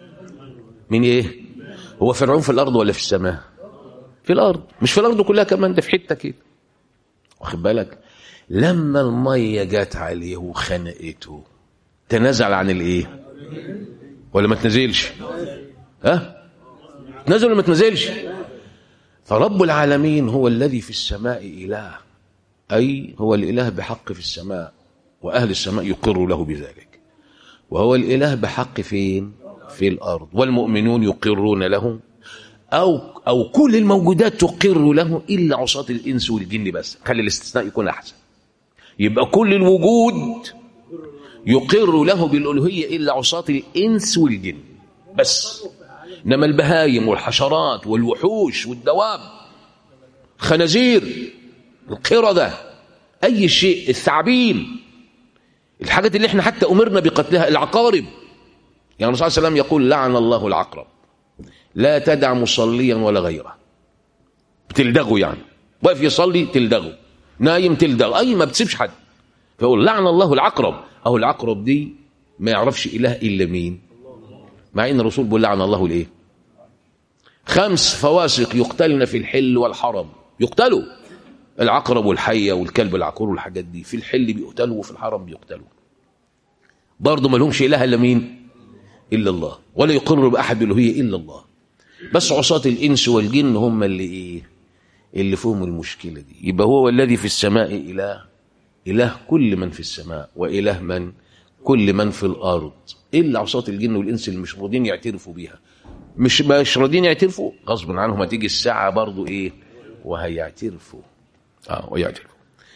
من إيه هو فرعون في الأرض ولا في السماء في الأرض مش في الأرض كلها كمان ده في حتة كده واخد بالك لما المية جت عليه وخنقته تنازل عن الإيه ولا ما تنزلش ها تنزل ولا ما تنزلش فرب العالمين هو الذي في السماء إله أي هو الإله بحق في السماء وأهل السماء يقر له بذلك وهو الإله بحق فين في الأرض والمؤمنون يقرون له أو أو كل الموجودات تقر له إلا عصاة الإنس والجن بس خلي الاستثناء يكون أحسن يبقى كل الوجود يقر له بالألوهية إلا عصاة الإنس والجن بس إنما البهايم والحشرات والوحوش والدواب خنازير القردة أي شيء الثعابين الحاجات اللي احنا حتى أمرنا بقتلها العقارب يعني الرسول صلى الله عليه وسلم يقول لعن الله العقرب لا تدع مصليا ولا غيره بتلدغه يعني واقف يصلي تلدغه نايم تلدغه أي ما بتسيبش حد فيقول لعن الله العقرب أو العقرب دي ما يعرفش إله إلا مين مع إن الرسول بيقول لعن الله الإيه خمس فواسق يقتلن في الحل والحرم يقتلوا العقرب والحية والكلب العقور والحاجات دي في الحل بيقتلوا وفي الحرم بيقتلوا برضه ما لهمش إله إلا مين إلا الله ولا يقر بأحد بالألوهية إلا الله بس عصاة الإنس والجن هم اللي إيه اللي فيهم المشكلة دي يبقى هو الذي في السماء إله إله كل من في السماء وإله من كل من في الأرض إلا عصاة الجن والإنس اللي مش راضيين يعترفوا بيها مش مش راضيين يعترفوا غصب عنهم هتيجي الساعة برضو إيه وهيعترفوا آه ويعترفوا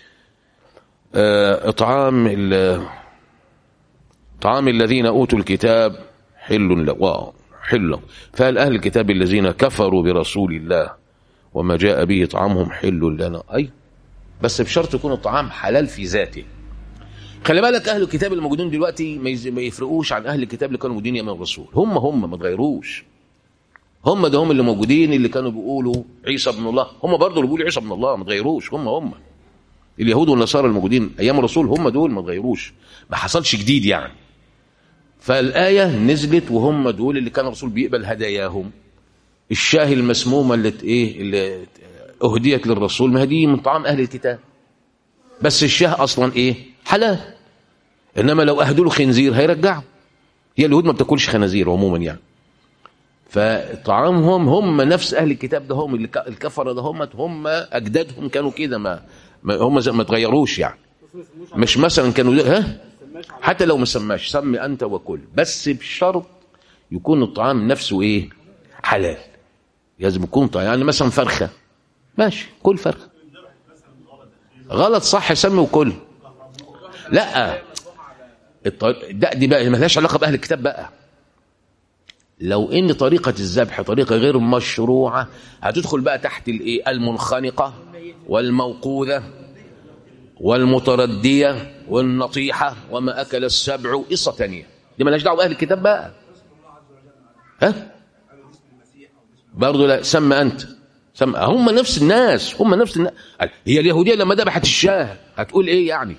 آه إطعام ال- طعام الذين أوتوا الكتاب حل له واو حل له فهل أهل الكتاب الذين كفروا برسول الله وما جاء به طعامهم حل لنا أي بس بشرط يكون الطعام حلال في ذاته خلي بالك اهل الكتاب الموجودين دلوقتي ما يز- ما يفرقوش عن اهل الكتاب اللي كانوا موجودين ايام الرسول هم هم ما تغيروش هم ده هم اللي موجودين اللي كانوا بيقولوا عيسى ابن الله هم برضه اللي بيقولوا عيسى ابن الله ما تغيروش هم هم اليهود والنصارى الموجودين ايام الرسول هم دول ما اتغيروش ما حصلش جديد يعني فالايه نزلت وهم دول اللي كان الرسول بيقبل هداياهم الشاه المسمومه اللي ت- ايه اللي اهديت للرسول ما دي من طعام اهل الكتاب بس الشاه اصلا ايه حلال انما لو اهدوا له خنزير هيرجعه هي اليهود ما بتاكلش خنازير عموما يعني فطعامهم هم نفس اهل الكتاب ده هم اللي ك- الكفره ده هم هم اجدادهم كانوا كده ما, ما هم زي- ما اتغيروش يعني مش مثلا كانوا ده- ها حتى لو ما سماش سمي انت وكل بس بشرط يكون الطعام نفسه ايه حلال لازم يكون طعام يعني مثلا فرخه ماشي كل فرخه غلط صح سمي وكل لا الط- ده دي بقى ملهاش علاقه باهل الكتاب بقى لو ان طريقه الذبح طريقه غير مشروعه هتدخل بقى تحت الايه المنخنقه والموقوذه والمترديه والنطيحه وما اكل السبع قصه تانية دي ملهاش دعوه باهل الكتاب بقى ها برضه لا سمى انت سمى هم نفس الناس هم نفس الناس هي اليهوديه لما ذبحت الشاه هتقول ايه يعني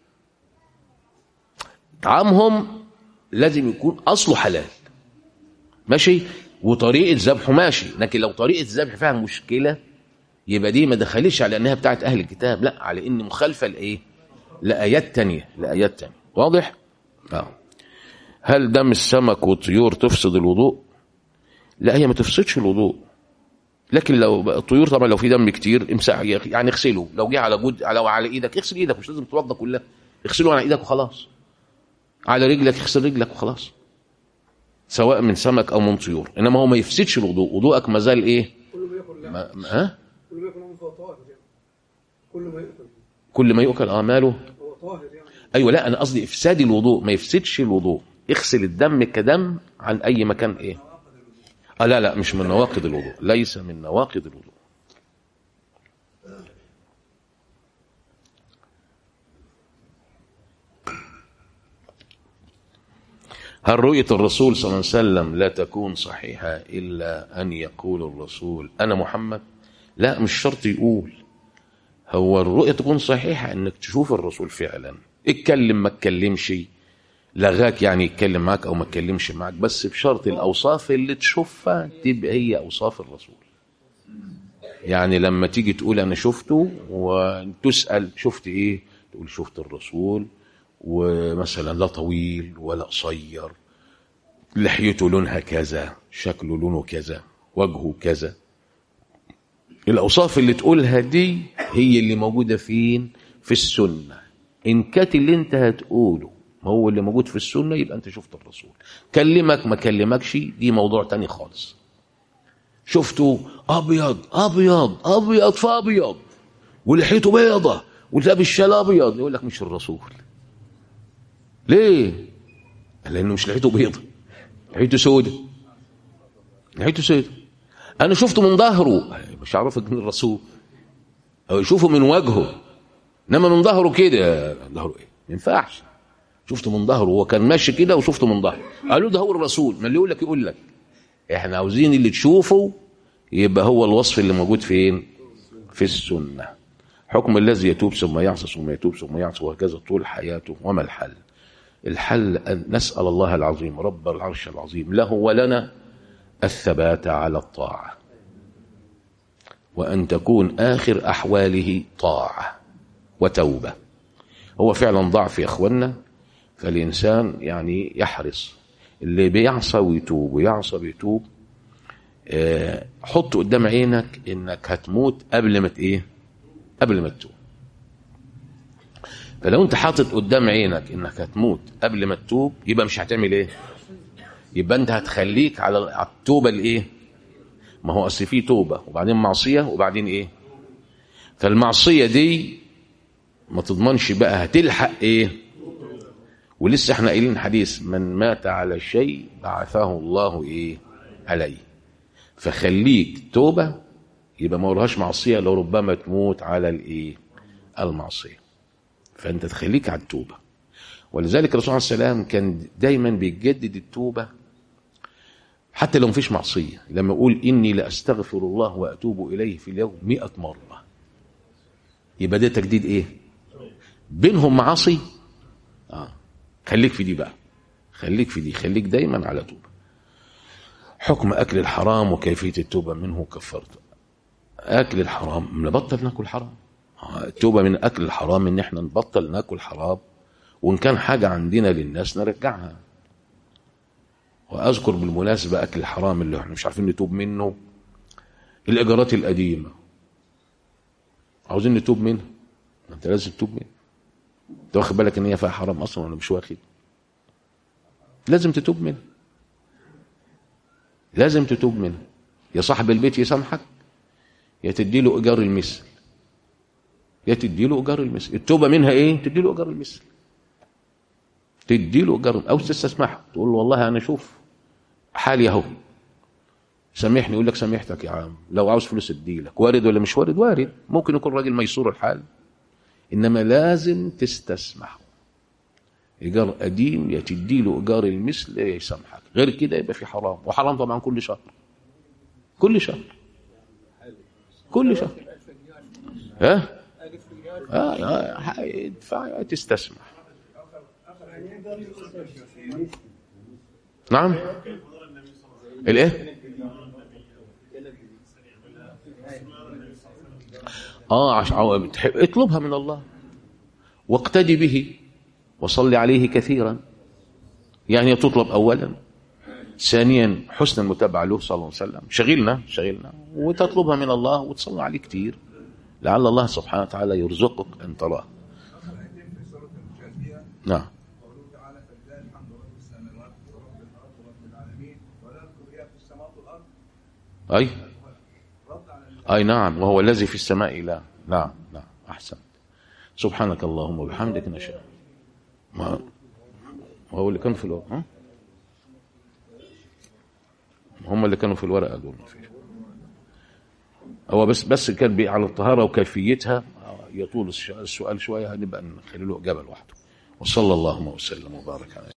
طعامهم لازم يكون اصله حلال ماشي وطريقه ذبحه ماشي لكن لو طريقه الذبح فيها مشكله يبقى دي ما دخلتش على انها بتاعت اهل الكتاب لا على ان مخالفه لايه لايات تانية لايات تانية واضح اه هل دم السمك والطيور تفسد الوضوء لا هي ما تفسدش الوضوء لكن لو بقى الطيور طبعا لو في دم كتير امسح يعني اغسله لو جه على جد على على ايدك اغسل ايدك مش لازم تتوضى كلها اغسله على ايدك وخلاص على رجلك اغسل رجلك وخلاص سواء من سمك او من طيور انما هو ما يفسدش الوضوء وضوءك ما زال ايه
كل ما ياكل لا
ما ما- ها
كل ما ياكل هو فهو طاهر يعني كل ما ياكل
كل ما يؤكل اه ماله
هو طاهر يعني
ايوه لا انا قصدي افساد الوضوء ما يفسدش الوضوء اغسل الدم كدم عن اي مكان ايه اه لا لا مش من نواقض الوضوء ليس من نواقض الوضوء هل رؤية الرسول صلى الله عليه وسلم لا تكون صحيحة إلا أن يقول الرسول أنا محمد لا مش شرط يقول هو الرؤية تكون صحيحة انك تشوف الرسول فعلا اتكلم ما اتكلمش لغاك يعني يتكلم معاك او ما اتكلمش معاك بس بشرط الاوصاف اللي تشوفها تبقى هي اوصاف الرسول يعني لما تيجي تقول انا شفته وتسال شفت ايه تقول شفت الرسول ومثلا لا طويل ولا قصير لحيته لونها كذا شكله لونه كذا وجهه كذا الأوصاف اللي تقولها دي هي اللي موجودة فين في السنة إن كانت اللي أنت هتقوله هو اللي موجود في السنة يبقى أنت شفت الرسول كلمك ما كلمكش دي موضوع تاني خالص شفته أبيض أبيض أبيض فأبيض ولحيته بيضة ولابس شال أبيض يقول لك مش الرسول ليه؟ لأنه مش لحيته بيضة لحيته سودة لحيته سودة انا شفته من ظهره مش عارفك من الرسول او يشوفه من وجهه انما من ظهره كده ظهره ايه ما ينفعش شفته من ظهره هو كان ماشي كده وشفته من ظهره قالوا ده هو الرسول ما اللي يقول لك يقول لك احنا عاوزين اللي تشوفه يبقى هو الوصف اللي موجود فين في السنه حكم الذي يتوب ثم يعصى ثم يتوب ثم يعصى وهكذا طول حياته وما الحل الحل أن نسأل الله العظيم رب العرش العظيم له ولنا الثبات على الطاعة وأن تكون آخر أحواله طاعة وتوبة هو فعلا ضعف يا أخوانا فالإنسان يعني يحرص اللي بيعصى ويتوب ويعصى ويتوب آه، حط قدام عينك انك هتموت قبل ما ت- ايه قبل ما تتوب فلو انت حاطط قدام عينك انك هتموت قبل ما تتوب يبقى مش هتعمل ايه يبقى انت هتخليك على على التوبه الايه ما هو اصل في توبه وبعدين معصيه وبعدين ايه فالمعصيه دي ما تضمنش بقى هتلحق ايه ولسه احنا قايلين حديث من مات على شيء بعثه الله ايه عليه فخليك توبه يبقى ما ورهاش معصيه لو ربما تموت على الايه المعصيه فانت تخليك على التوبه ولذلك الرسول عليه السلام كان دايما بيجدد التوبه حتى لو مفيش معصيه لما يقول اني لاستغفر الله واتوب اليه في اليوم مئة مره يبقى ده تجديد ايه بينهم معاصي اه خليك في دي بقى خليك في دي خليك دايما على توبه حكم اكل الحرام وكيفيه التوبه منه كفرت اكل الحرام نبطل ناكل حرام آه، التوبه من اكل الحرام ان احنا نبطل ناكل حرام وان كان حاجه عندنا للناس نرجعها واذكر بالمناسبه اكل الحرام اللي احنا مش عارفين نتوب منه الايجارات القديمه عاوزين نتوب منها ما انت لازم تتوب منها انت واخد بالك ان هي فيها حرام اصلا ولا مش واخد لازم تتوب منها لازم تتوب منها يا صاحب البيت يسامحك يا تدي له ايجار المثل يا تدي له ايجار المثل التوبه منها ايه تدي له ايجار المثل تدي له ايجار او تستسمحه تقول له والله انا اشوف حالي اهو سامحني يقول لك سامحتك يا عم لو عاوز فلوس ادي لك وارد ولا مش وارد وارد ممكن يكون راجل ميسور الحال انما لازم تستسمح ايجار قديم يا تدي له ايجار المثل يا يسامحك غير كده يبقى في حرام وحرام طبعا كل شهر كل شهر كل شهر ها اه اه ادفع تستسمح نعم الايه اه عش... عو- بتحب- اطلبها من الله واقتدي به وصل عليه كثيرا يعني تطلب اولا ثانيا حسن المتابعه له صلى الله عليه وسلم شغلنا شغلنا وتطلبها من الله وتصلي عليه كثير لعل الله سبحانه وتعالى يرزقك ان تراه
في سورة الجاثية
نعم
قوله تعالى فلله الحمد رب السماوات ورب الأرض ورب العالمين ونذكر إيه في السماوات والأرض
اي
رد على ال-
اي نعم وهو الذي في السماء لا نعم نعم احسن سبحانك اللهم وبحمدك نشهد ما هو اللي كان في الورقه ها هم اللي كانوا في الورقه دول ما فيش هو بس بس كان بي على الطهاره وكيفيتها آه، يطول الش- السؤال شويه هنبقى نخلي له اجابه لوحده وصلى اللهم وسلم وبارك على